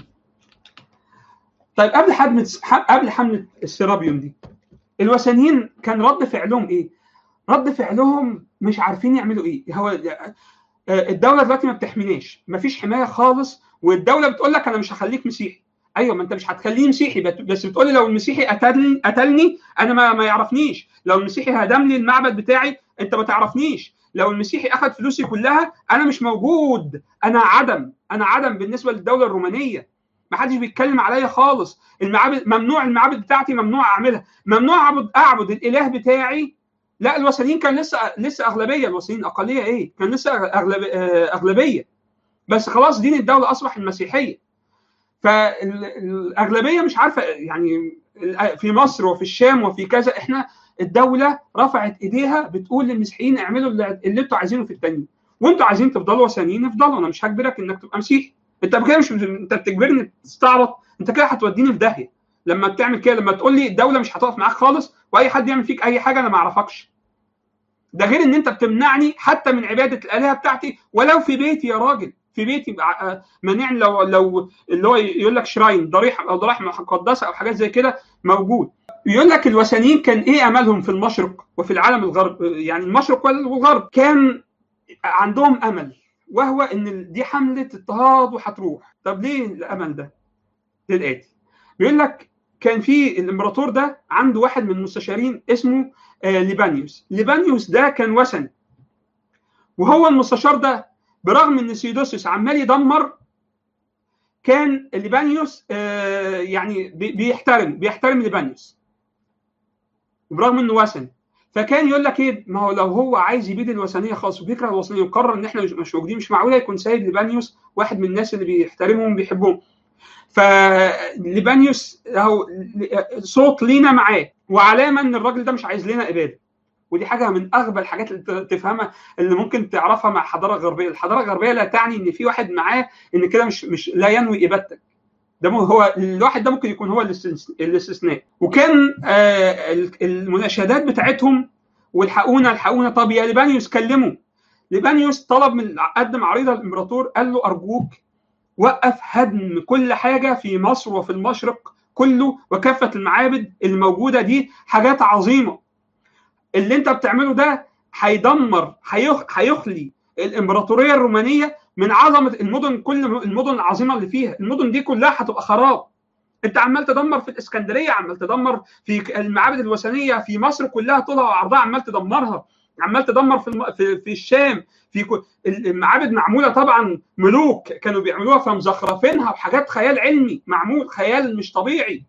طيب قبل حمله قبل حمله السيرابيوم دي الوثنيين كان رد فعلهم ايه؟ رد فعلهم مش عارفين يعملوا ايه هو الدوله دلوقتي ما بتحميناش ما فيش حمايه خالص والدوله بتقول لك انا مش هخليك مسيحي ايوه ما انت مش هتخليه مسيحي بس بتقول لي لو المسيحي قتلني قتلني انا ما, ما يعرفنيش لو المسيحي هدم لي المعبد بتاعي انت ما تعرفنيش لو المسيحي اخذ فلوسي كلها انا مش موجود انا عدم انا عدم بالنسبه للدوله الرومانيه ما حدش بيتكلم عليا خالص المعابد ممنوع المعابد بتاعتي ممنوع اعملها ممنوع اعبد اعبد الاله بتاعي لا الوثنيين كان لسه لسه اغلبيه الوثنيين اقليه ايه كان لسه أغلب اغلبيه بس خلاص دين الدوله اصبح المسيحيه فالاغلبيه مش عارفه يعني في مصر وفي الشام وفي كذا احنا الدوله رفعت ايديها بتقول للمسيحيين اعملوا اللي انتوا عايزينه في التانيين وانتوا عايزين تفضلوا وثنيين افضلوا انا مش هجبرك انك تبقى مسيحي انت كده مش انت بتجبرني تستعبط انت كده هتوديني في داهيه لما بتعمل كده لما تقول لي الدوله مش هتقف معاك خالص واي حد يعمل فيك اي حاجه انا ما اعرفكش ده غير ان انت بتمنعني حتى من عباده الالهه بتاعتي ولو في بيتي يا راجل في بيتي مانعني لو لو اللي هو يقول لك شراين ضريح او ضرائح مقدسه او حاجات زي كده موجود يقول لك الوثنيين كان ايه املهم في المشرق وفي العالم الغرب يعني المشرق والغرب كان عندهم امل وهو ان دي حمله اضطهاد وهتروح طب ليه الامل ده للاتي بيقول لك كان في الامبراطور ده عنده واحد من المستشارين اسمه ليبانيوس ليبانيوس ده كان وثني وهو المستشار ده برغم ان سيودوسيوس عمال يدمر كان ليبانيوس يعني بيحترم بيحترم ليبانيوس وبرغم انه وثني فكان يقول لك ايه ما هو لو هو عايز يبيد الوثنيه خالص وبيكره الوثنيه وقرر ان احنا مش موجودين مش معقوله يكون سيد ليبانيوس واحد من الناس اللي بيحترمهم وبيحبهم فليبانيوس هو صوت لينا معاه وعلامه ان الراجل ده مش عايز لنا اباده ودي حاجه من اغبى الحاجات اللي تفهمها اللي ممكن تعرفها مع الحضاره الغربيه، الحضاره الغربيه لا تعني ان في واحد معاه ان كده مش مش لا ينوي ابادتك. ده هو الواحد ده ممكن يكون هو الاستثناء وكان آه المناشدات بتاعتهم والحقونا الحقونا طب يا لبانيوس كلموا لبانيوس طلب من قدم عريضه للامبراطور قال له ارجوك وقف هدم كل حاجه في مصر وفي المشرق كله وكافه المعابد الموجوده دي حاجات عظيمه اللي انت بتعمله ده هيدمر هيخلي الامبراطوريه الرومانيه من عظمه المدن كل المدن العظيمه اللي فيها المدن دي كلها هتبقى خراب انت عمال تدمر في الاسكندريه عمال تدمر في المعابد الوثنيه في مصر كلها طولها وعرضها عمال تدمرها عمال تدمر في الم... في, في الشام في ك... المعابد معموله طبعا ملوك كانوا بيعملوها فمزخرفينها وحاجات خيال علمي معمول خيال مش طبيعي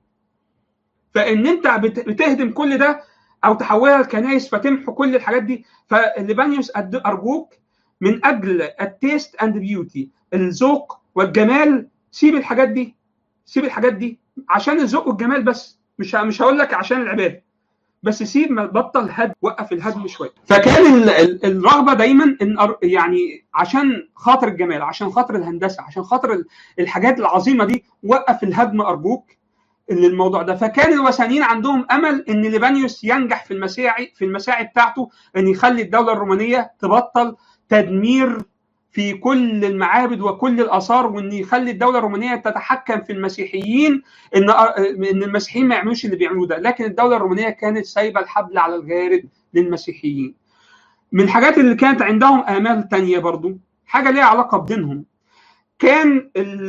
فان انت بت... بتهدم كل ده او تحولها لكنائس فتمحو كل الحاجات دي فليبانيوس ارجوك من اجل التيست اند بيوتي الذوق والجمال سيب الحاجات دي سيب الحاجات دي عشان الذوق والجمال بس مش مش هقول لك عشان العباده بس سيب ما بطل هد وقف الهدم شويه فكان الرغبه دايما ان يعني عشان خاطر الجمال عشان خاطر الهندسه عشان خاطر الحاجات العظيمه دي وقف الهدم ارجوك للموضوع ده فكان الوثنيين عندهم امل ان ليبانيوس ينجح في المساعي في المساعي بتاعته ان يخلي الدوله الرومانيه تبطل تدمير في كل المعابد وكل الاثار وان يخلي الدوله الرومانيه تتحكم في المسيحيين ان ان المسيحيين ما يعملوش اللي بيعملوه ده لكن الدوله الرومانيه كانت سايبه الحبل على الغارب للمسيحيين من الحاجات اللي كانت عندهم امال تانية برضو حاجه ليها علاقه بدينهم كان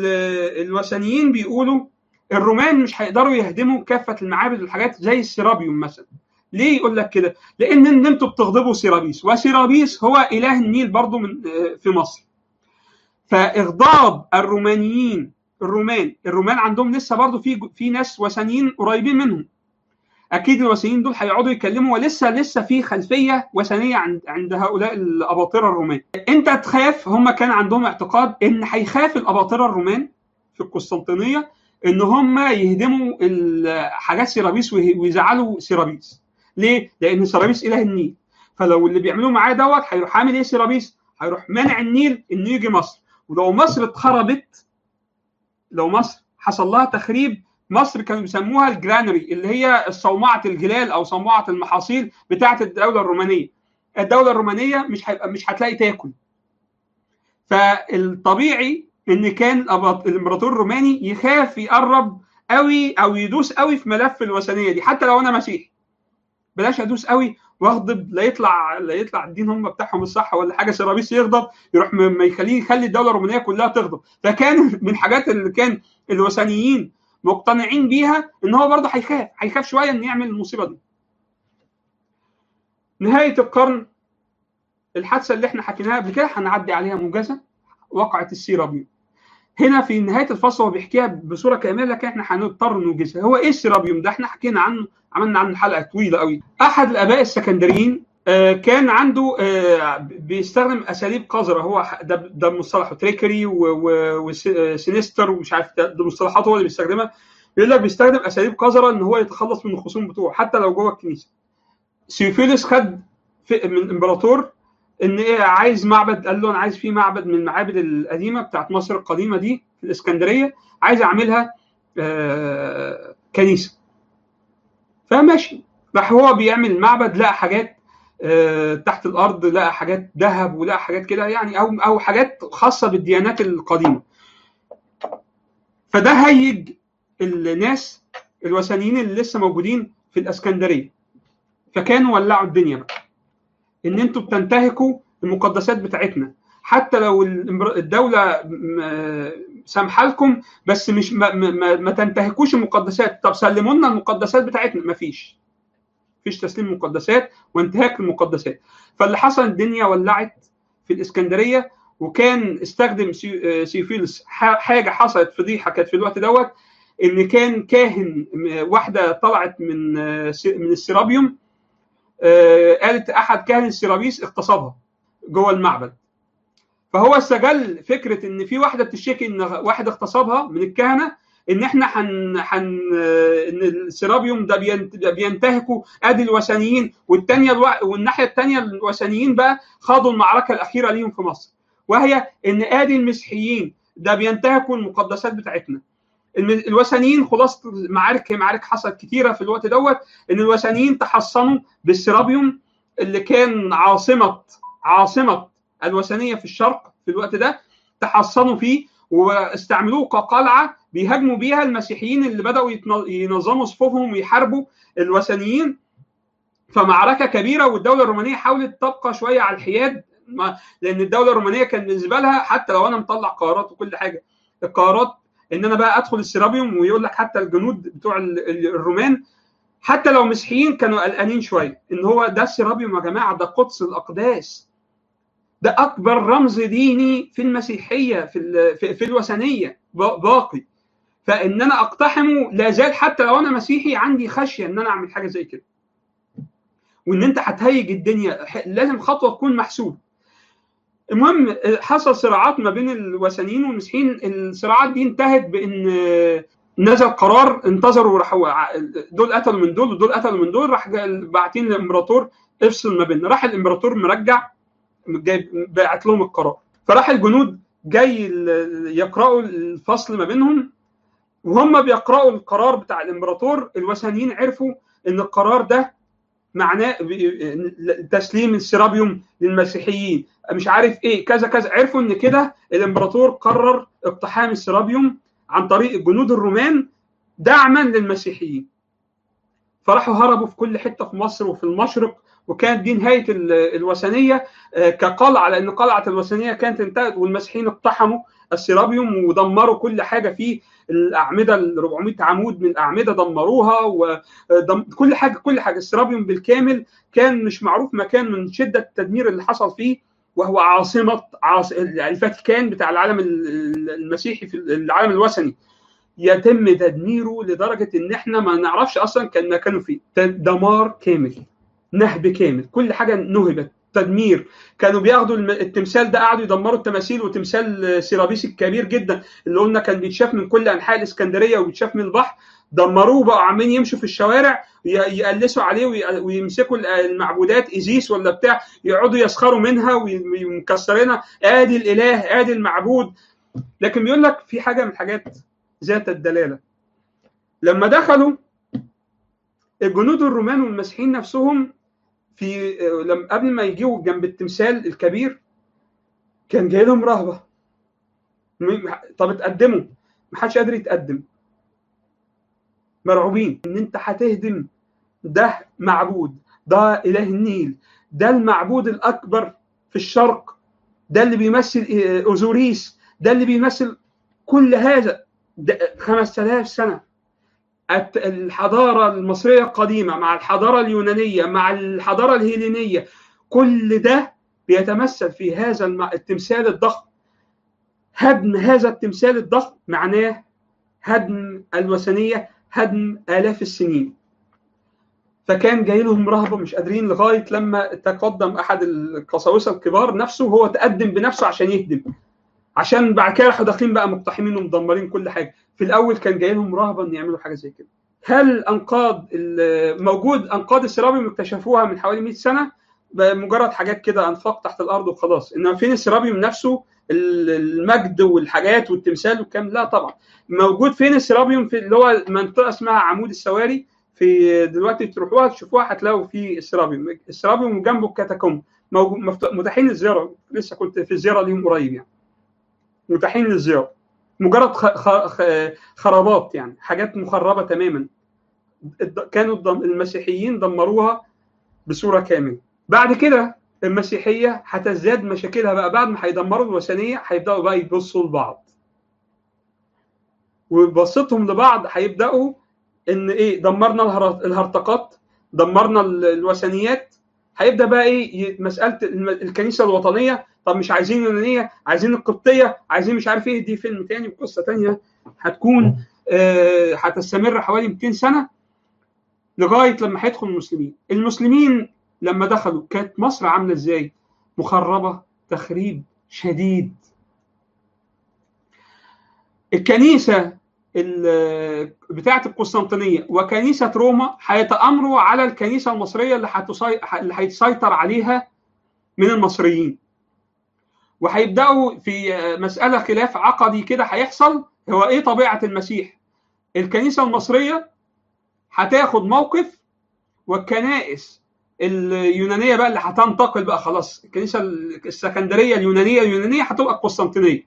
الوثنيين بيقولوا الرومان مش هيقدروا يهدموا كافه المعابد والحاجات زي السيرابيوم مثلا ليه يقول لك كده؟ لان ان انتوا بتغضبوا سيرابيس وسيرابيس هو اله النيل برضه من في مصر. فاغضاب الرومانيين الرومان الرومان عندهم لسه برضه في في ناس وثنيين قريبين منهم. اكيد الوثنيين دول هيقعدوا يتكلموا ولسه لسه في خلفيه وثنيه عند عند هؤلاء الاباطره الرومان. انت تخاف هم كان عندهم اعتقاد ان هيخاف الاباطره الرومان في القسطنطينيه ان هم يهدموا حاجات سيرابيس ويزعلوا سيرابيس. ليه؟ لان سيرابيس اله النيل فلو اللي بيعملوه معاه دوت هيروح عامل ايه سيرابيس؟ هيروح منع النيل انه يجي مصر ولو مصر اتخربت لو مصر حصل لها تخريب مصر كانوا بيسموها الجرانري اللي هي صومعه الجلال او صومعه المحاصيل بتاعه الدوله الرومانيه الدوله الرومانيه مش هيبقى مش هتلاقي تاكل فالطبيعي ان كان الامبراطور الروماني يخاف يقرب قوي او يدوس قوي في ملف الوثنيه دي حتى لو انا مسيحي بلاش ادوس قوي واغضب لا يطلع لا يطلع الدين هم بتاعهم الصح ولا حاجه سيرابيس يغضب يروح ما يخليه يخلي الدوله الرومانيه كلها تغضب فكان من الحاجات اللي كان الوثنيين مقتنعين بيها ان هو برضه هيخاف هيخاف شويه ان يعمل المصيبه دي نهايه القرن الحادثه اللي احنا حكيناها قبل كده هنعدي عليها موجزه وقعت السيرابيوم هنا في نهايه الفصل هو بيحكيها بصوره كامله لكن احنا هنضطر نوجزها هو ايه السيرابيوم ده احنا حكينا عنه عملنا عنه حلقه طويله قوي احد الاباء السكندريين آه كان عنده آه بيستخدم اساليب قذره هو ده ده مصطلحه تريكري وسينستر ومش عارف ده, ده مصطلحات هو اللي بيستخدمها بيقول لك بيستخدم اساليب قذره ان هو يتخلص من الخصوم بتوعه حتى لو جوه الكنيسه سيوفيلس خد من امبراطور ان ايه عايز معبد قال له انا عايز في معبد من المعابد القديمه بتاعت مصر القديمه دي في الاسكندريه عايز اعملها آه كنيسه فماشي راح هو بيعمل معبد لقى حاجات آه تحت الارض لقى حاجات ذهب ولقى حاجات كده يعني او او حاجات خاصه بالديانات القديمه فده هيج الناس الوثنيين اللي لسه موجودين في الاسكندريه فكانوا ولعوا الدنيا بقى ان انتوا بتنتهكوا المقدسات بتاعتنا حتى لو الدوله سامحه لكم بس مش ما, ما, ما تنتهكوش المقدسات طب سلموا لنا المقدسات بتاعتنا مفيش مفيش تسليم مقدسات وانتهاك المقدسات فاللي حصل الدنيا ولعت في الاسكندريه وكان استخدم سيوفيلس حاجه حصلت فضيحه كانت في الوقت دوت ان كان كاهن واحده طلعت من من السيرابيوم قالت احد كاهن السيرابيس اغتصبها جوه المعبد فهو استغل فكره ان في واحده بتشتكي ان واحد اغتصبها من الكهنه ان احنا حن حن ان السيرابيوم ده بينتهكوا ادي الوثنيين والثانيه الو... والناحيه الثانيه الوثنيين بقى خاضوا المعركه الاخيره ليهم في مصر وهي ان ادي المسيحيين ده بينتهكوا المقدسات بتاعتنا الوثنيين خلاصه معارك معارك حصلت كتيره في الوقت دوت ان الوثنيين تحصنوا بالسيرابيوم اللي كان عاصمه عاصمه الوثنيه في الشرق في الوقت ده تحصنوا فيه واستعملوه كقلعه بيهاجموا بيها المسيحيين اللي بداوا ينظموا صفوفهم ويحاربوا الوثنيين فمعركه كبيره والدوله الرومانيه حاولت تبقى شويه على الحياد لان الدوله الرومانيه كان بالنسبه لها حتى لو انا مطلع قرارات وكل حاجه القرارات ان انا بقى ادخل السيرابيوم ويقول لك حتى الجنود بتوع الرومان حتى لو مسيحيين كانوا قلقانين شويه ان هو ده السيرابيوم يا جماعه ده قدس الاقداس ده اكبر رمز ديني في المسيحيه في في, في الوثنيه باقي فان انا اقتحمه لا زال حتى لو انا مسيحي عندي خشيه ان انا اعمل حاجه زي كده وان انت هتهيج الدنيا لازم خطوه تكون محسوبه المهم حصل صراعات ما بين الوثنيين والمسيحيين الصراعات دي انتهت بان نزل قرار انتظروا راحوا دول قتلوا من دول ودول قتلوا من دول راح باعتين للامبراطور افصل ما بيننا راح الامبراطور مرجع جاي باعت لهم القرار فراح الجنود جاي يقرأوا الفصل ما بينهم وهم بيقرأوا القرار بتاع الامبراطور الوثنيين عرفوا ان القرار ده معناه تسليم السيرابيوم للمسيحيين مش عارف ايه كذا كذا عرفوا ان كده الامبراطور قرر اقتحام السيرابيوم عن طريق الجنود الرومان دعما للمسيحيين فراحوا هربوا في كل حته في مصر وفي المشرق وكانت دي نهايه الوثنيه كقلعه لان قلعه الوثنيه كانت انتهت والمسيحيين اقتحموا السيرابيوم ودمروا كل حاجه فيه الاعمده ال 400 عمود من الاعمده دمروها وكل حاجه كل حاجه السيرابيوم بالكامل كان مش معروف مكان من شده التدمير اللي حصل فيه وهو عاصمه عاص... الفاتيكان بتاع العالم المسيحي في العالم الوثني يتم تدميره لدرجه ان احنا ما نعرفش اصلا كان مكانه فين دمار كامل نهب كامل كل حاجه نهبت تدمير كانوا بياخدوا التمثال ده قعدوا يدمروا التماثيل وتمثال سيرابيس الكبير جدا اللي قلنا كان بيتشاف من كل انحاء الاسكندريه وبيتشاف من البحر دمروه بقوا عمالين يمشوا في الشوارع يقلسوا عليه ويمسكوا المعبودات ايزيس ولا بتاع يقعدوا يسخروا منها ومكسرينها ادي الاله ادي المعبود لكن بيقول لك في حاجه من الحاجات ذات الدلاله لما دخلوا الجنود الرومان والمسيحيين نفسهم في لما قبل ما يجيوا جنب التمثال الكبير كان جاي لهم رهبه طب اتقدموا ما حدش قادر يتقدم مرعوبين ان انت هتهدم ده معبود ده اله النيل ده المعبود الاكبر في الشرق ده اللي بيمثل اوزوريس ده اللي بيمثل كل هذا 5000 سنه الحضاره المصريه القديمه مع الحضاره اليونانيه مع الحضاره الهيلينيه كل ده بيتمثل في هذا التمثال الضخم هدم هذا التمثال الضخم معناه هدم الوثنيه هدم آلاف السنين فكان جاي لهم رهبه مش قادرين لغايه لما تقدم احد القساوسه الكبار نفسه هو تقدم بنفسه عشان يهدم عشان بعد كده راحوا داخلين بقى مقتحمين ومدمرين كل حاجه في الاول كان جاي لهم رهبه ان يعملوا حاجه زي كده هل انقاض موجود انقاض السيرابيوم اكتشفوها من حوالي 100 سنه مجرد حاجات كده انفاق تحت الارض وخلاص انما فين السيرابيوم نفسه المجد والحاجات والتمثال والكلام لا طبعا موجود فين السيرابيوم في اللي هو منطقه اسمها عمود السواري في دلوقتي تروحوها تشوفوها هتلاقوا في السيرابيوم السيرابيوم جنبه الكاتاكوم متاحين للزياره لسه كنت في زياره ليهم قريب يعني متاحين للزياره مجرد خرابات يعني حاجات مخربه تماما كانوا المسيحيين دمروها بصوره كامله بعد كده المسيحيه هتزداد مشاكلها بقى بعد ما هيدمروا الوثنيه هيبداوا بقى يبصوا لبعض وبصتهم لبعض هيبداوا ان ايه دمرنا الهرطقات دمرنا الوثنيات هيبدا بقى ايه مساله الكنيسه الوطنيه طب مش عايزين اليونانيه عايزين القبطيه عايزين مش عارف ايه دي فيلم تاني وقصه تانيه هتكون آه هتستمر حوالي 200 سنه لغايه لما هيدخل المسلمين المسلمين لما دخلوا كانت مصر عامله ازاي مخربه تخريب شديد الكنيسه بتاعه القسطنطينيه وكنيسه روما هيتامروا على الكنيسه المصريه اللي هتصي... اللي هيتسيطر عليها من المصريين وهيبداوا في مساله خلاف عقدي كده هيحصل هو ايه طبيعه المسيح الكنيسه المصريه هتاخد موقف والكنائس اليونانيه بقى اللي هتنتقل بقى خلاص الكنيسه السكندريه اليونانيه اليونانيه هتبقى القسطنطينيه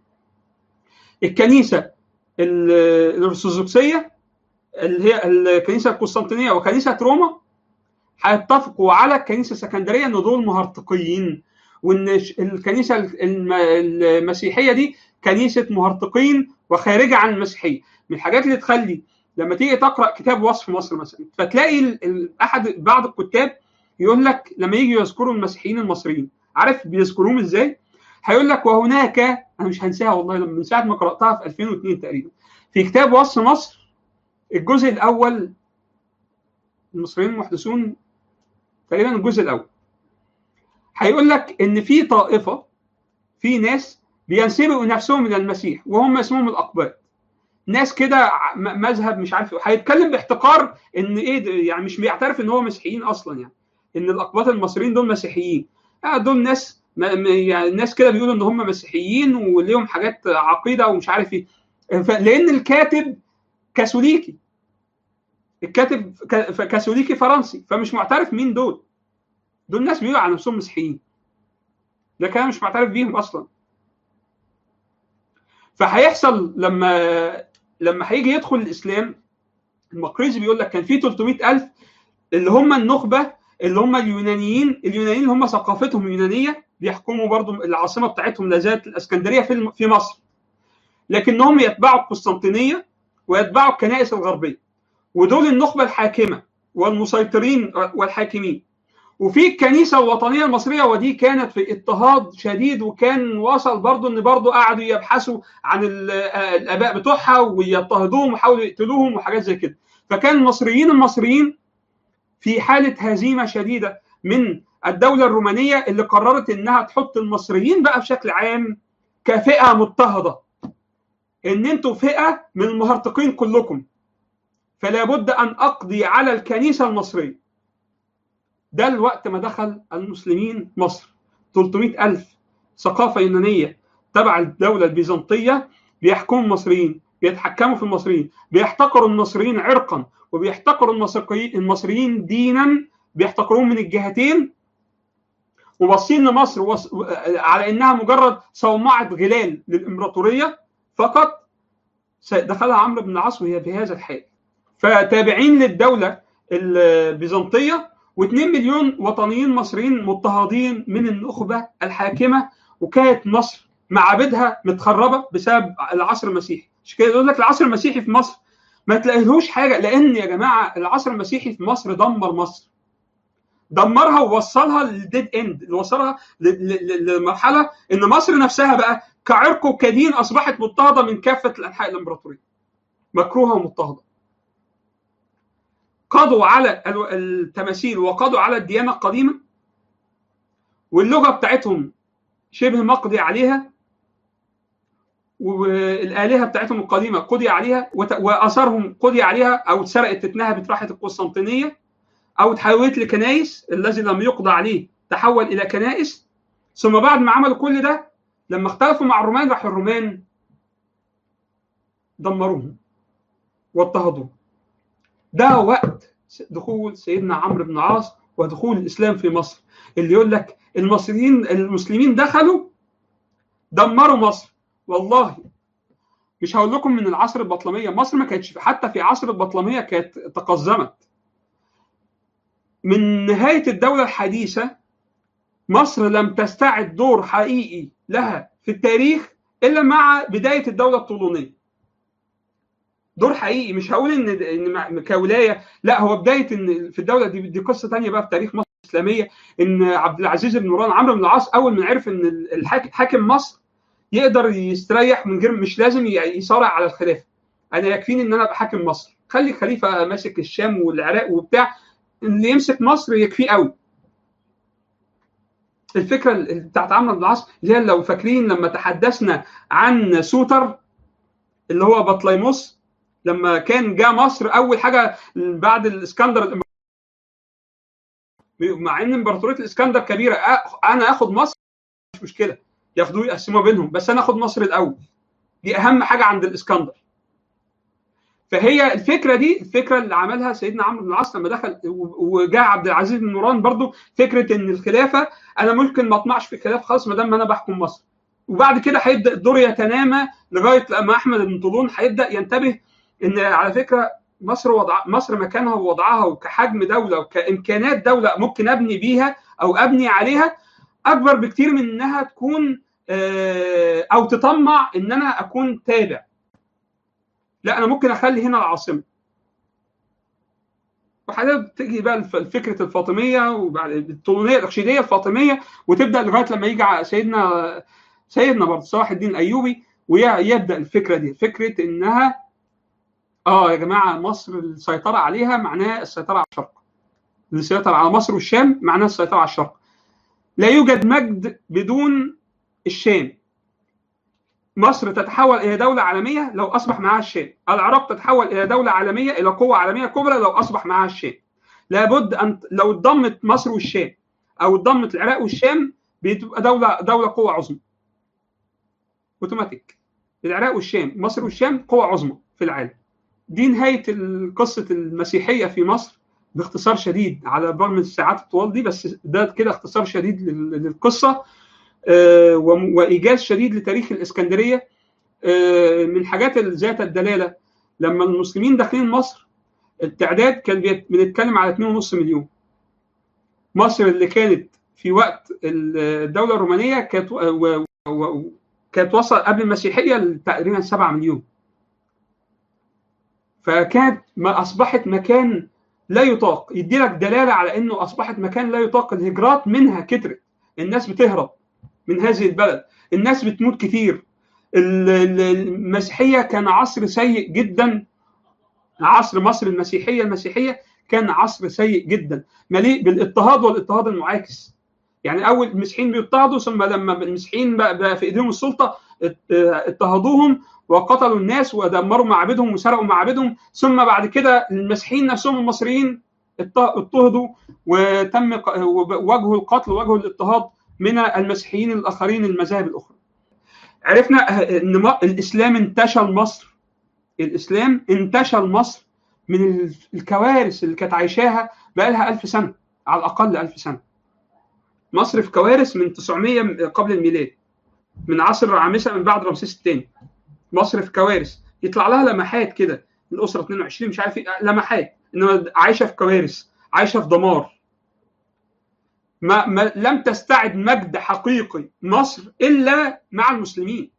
الكنيسه الارثوذكسيه اللي هي الكنيسه القسطنطينيه وكنيسه روما هيتفقوا على الكنيسه السكندريه ان دول مهرطقيين وان الكنيسه المسيحيه دي كنيسه مهرطقين وخارجه عن المسيحيه من الحاجات اللي تخلي لما تيجي تقرا كتاب وصف مصر مثلا فتلاقي احد بعض الكتاب يقول لك لما يجي يذكروا المسيحيين المصريين عارف بيذكروهم ازاي؟ هيقول لك وهناك انا مش هنساها والله من ساعه ما قراتها في 2002 تقريبا في كتاب وصف مصر الجزء الاول المصريين المحدثون تقريبا الجزء الاول هيقول لك ان في طائفه في ناس بينسبوا نفسهم الى المسيح وهم اسمهم الاقباط ناس كده مذهب مش عارف هيتكلم باحتقار ان ايه يعني مش بيعترف ان هو مسيحيين اصلا يعني ان الاقباط المصريين دول مسيحيين آه دول ناس يعني الناس كده بيقولوا ان هم مسيحيين وليهم حاجات عقيده ومش عارف ايه لان الكاتب كاثوليكي الكاتب كاثوليكي فرنسي فمش معترف مين دول دول ناس بيقولوا على نفسهم مسيحيين ده كلام مش معترف بيهم اصلا فهيحصل لما لما هيجي يدخل الاسلام المقريزي بيقول لك كان في 300000 اللي هم النخبه اللي هم اليونانيين اليونانيين اللي هم ثقافتهم يونانيه بيحكموا برضو العاصمه بتاعتهم لازالت الاسكندريه في في مصر لكنهم يتبعوا القسطنطينيه ويتبعوا الكنائس الغربيه ودول النخبه الحاكمه والمسيطرين والحاكمين وفي الكنيسه الوطنيه المصريه ودي كانت في اضطهاد شديد وكان وصل برضو ان برضو قعدوا يبحثوا عن الاباء بتوعها ويضطهدوهم وحاولوا يقتلوهم وحاجات زي كده فكان المصريين المصريين في حاله هزيمه شديده من الدوله الرومانيه اللي قررت انها تحط المصريين بقى بشكل عام كفئه مضطهده ان انتوا فئه من المهرطقين كلكم فلا بد ان اقضي على الكنيسه المصريه ده الوقت ما دخل المسلمين مصر 300 ألف ثقافة يونانية تبع الدولة البيزنطية بيحكموا المصريين بيتحكموا في المصريين بيحتقروا المصريين عرقا وبيحتقروا المصريين دينا بيحتقروهم من الجهتين وباصين لمصر وص... على انها مجرد صومعه غلال للامبراطوريه فقط دخلها عمرو بن العاص وهي في هذا الحال فتابعين للدوله البيزنطيه و2 مليون وطنيين مصريين مضطهدين من النخبه الحاكمه وكانت مصر معابدها متخربه بسبب العصر المسيحي مش كده يقول لك العصر المسيحي في مصر ما تلاقيلهوش حاجه لان يا جماعه العصر المسيحي في مصر دمر مصر دمرها ووصلها للديد اند وصلها لمرحله ان مصر نفسها بقى كعرق وكدين اصبحت مضطهده من كافه الانحاء الامبراطوريه مكروهه ومضطهده قضوا على التماثيل وقضوا على الديانه القديمه واللغه بتاعتهم شبه مقضي عليها والالهه بتاعتهم القديمه قضي عليها واثارهم قضي عليها او اتسرقت اتنهبت راحت القسطنطينيه او تحولت لكنائس الذي لم يقضى عليه تحول الى كنائس ثم بعد ما عملوا كل ده لما اختلفوا مع الرومان راح الرومان دمروهم واضطهدوهم ده وقت دخول سيدنا عمرو بن العاص ودخول الاسلام في مصر اللي يقول لك المصريين المسلمين دخلوا دمروا مصر والله مش هقول لكم من العصر البطلميه مصر ما كانتش حتى في عصر البطلميه كانت تقزمت من نهايه الدوله الحديثه مصر لم تستعد دور حقيقي لها في التاريخ الا مع بدايه الدوله الطولونيه دور حقيقي مش هقول ان ان كولايه لا هو بدايه ان في الدوله دي دي قصه ثانيه بقى في تاريخ مصر الاسلاميه ان عبد العزيز بن مروان عمرو بن العاص اول ما عرف ان الحاكم حاكم مصر يقدر يستريح من غير مش لازم يصارع على الخلافه انا يكفيني ان انا ابقى حاكم مصر خلي خليفه ماسك الشام والعراق وبتاع اللي يمسك مصر يكفيه قوي الفكره بتاعت عمرو بن العاص اللي هي لو فاكرين لما تحدثنا عن سوتر اللي هو بطليموس لما كان جاء مصر اول حاجه بعد الاسكندر مع ان امبراطوريه الاسكندر كبيره انا اخد مصر مش مشكله ياخدوه يقسموها بينهم بس انا اخد مصر الاول دي اهم حاجه عند الاسكندر فهي الفكره دي الفكره اللي عملها سيدنا عمرو بن العاص لما دخل وجاء عبد العزيز بن نوران برضو فكره ان الخلافه انا ممكن ما اطمعش في الخلافه خالص ما دام انا بحكم مصر وبعد كده هيبدا الدور يتنامى لغايه لما احمد بن طولون هيبدا ينتبه ان على فكره مصر وضع مصر مكانها ووضعها وكحجم دوله وكامكانات دوله ممكن ابني بيها او ابني عليها اكبر بكتير من انها تكون او تطمع ان انا اكون تابع لا انا ممكن اخلي هنا العاصمه وحضرتك تيجي بقى فكره الفاطميه وبعد الطولونيه الرشيديه الفاطميه وتبدا لغايه لما يجي سيدنا سيدنا برضه صلاح الدين الايوبي ويبدا الفكره دي فكره انها اه يا جماعه مصر السيطره عليها معناها السيطره على الشرق السيطره على مصر والشام معناها السيطره على الشرق لا يوجد مجد بدون الشام مصر تتحول الى دوله عالميه لو اصبح معها الشام العراق تتحول الى دوله عالميه الى قوه عالميه كبرى لو اصبح معها الشام لابد ان لو اتضمت مصر والشام او اتضمت العراق والشام بتبقى دوله دوله قوه عظمى اوتوماتيك العراق والشام مصر والشام قوه عظمى في العالم دي نهايه قصه المسيحيه في مصر باختصار شديد على الرغم من الساعات الطوال دي بس ده كده اختصار شديد للقصه وايجاز شديد لتاريخ الاسكندريه من الحاجات ذات الدلاله لما المسلمين داخلين مصر التعداد كان بنتكلم على 2.5 مليون مصر اللي كانت في وقت الدوله الرومانيه كانت كانت وصل قبل المسيحيه تقريبا 7 مليون فكانت ما اصبحت مكان لا يطاق يدي لك دلاله على انه اصبحت مكان لا يطاق الهجرات منها كترت الناس بتهرب من هذه البلد الناس بتموت كتير المسيحيه كان عصر سيء جدا عصر مصر المسيحيه المسيحيه كان عصر سيء جدا مليء بالاضطهاد والاضطهاد المعاكس يعني اول المسيحيين بيضطهدوا ثم لما المسيحيين بقى في ايديهم السلطه اضطهدوهم وقتلوا الناس ودمروا معابدهم وسرقوا معابدهم ثم بعد كده المسيحيين نفسهم المصريين اضطهدوا وتم وجهوا القتل وجهوا الاضطهاد من المسيحيين الاخرين المذاهب الاخرى. عرفنا ان الاسلام انتشل مصر الاسلام انتشل مصر من الكوارث اللي كانت عايشاها بقى لها 1000 سنه على الاقل 1000 سنه. مصر في كوارث من 900 قبل الميلاد من عصر رعامسه من بعد رمسيس الثاني. مصر في كوارث يطلع لها لمحات كده الاسره 22 مش عارف ايه لمحات انما عايشه في كوارث عايشه في دمار ما, ما لم تستعد مجد حقيقي مصر الا مع المسلمين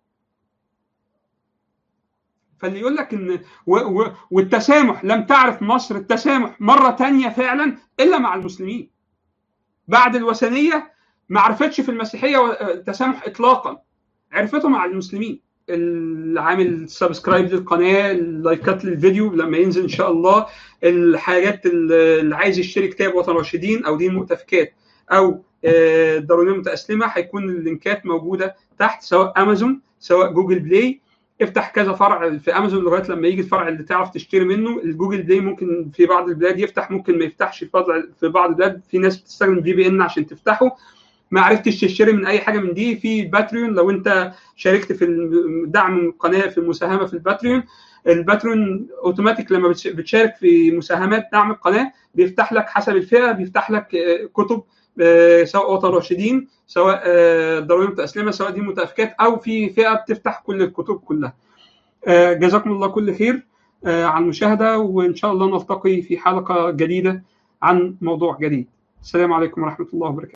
فاللي يقول لك ان و و والتسامح لم تعرف مصر التسامح مره تانية فعلا الا مع المسلمين بعد الوثنيه ما عرفتش في المسيحيه التسامح اطلاقا عرفته مع المسلمين اللي عامل سبسكرايب للقناه اللايكات للفيديو لما ينزل ان شاء الله الحاجات اللي عايز يشتري كتاب وطن راشدين او دين مؤتفكات او الضروريه المتاسلمه هيكون اللينكات موجوده تحت سواء امازون سواء جوجل بلاي افتح كذا فرع في امازون لغايه لما يجي الفرع اللي تعرف تشتري منه الجوجل بلاي ممكن في بعض البلاد يفتح ممكن ما يفتحش في بعض في بعض البلاد في ناس بتستخدم في بي ان عشان تفتحه ما عرفتش تشتري من اي حاجه من دي في باتريون لو انت شاركت في دعم القناه في المساهمه في الباتريون الباتريون اوتوماتيك لما بتشارك في مساهمات دعم القناه بيفتح لك حسب الفئه بيفتح لك كتب سواء وطن راشدين سواء ضروريه متاسلمه سواء دي متافكات او في فئه بتفتح كل الكتب كلها جزاكم الله كل خير على المشاهده وان شاء الله نلتقي في حلقه جديده عن موضوع جديد السلام عليكم ورحمه الله وبركاته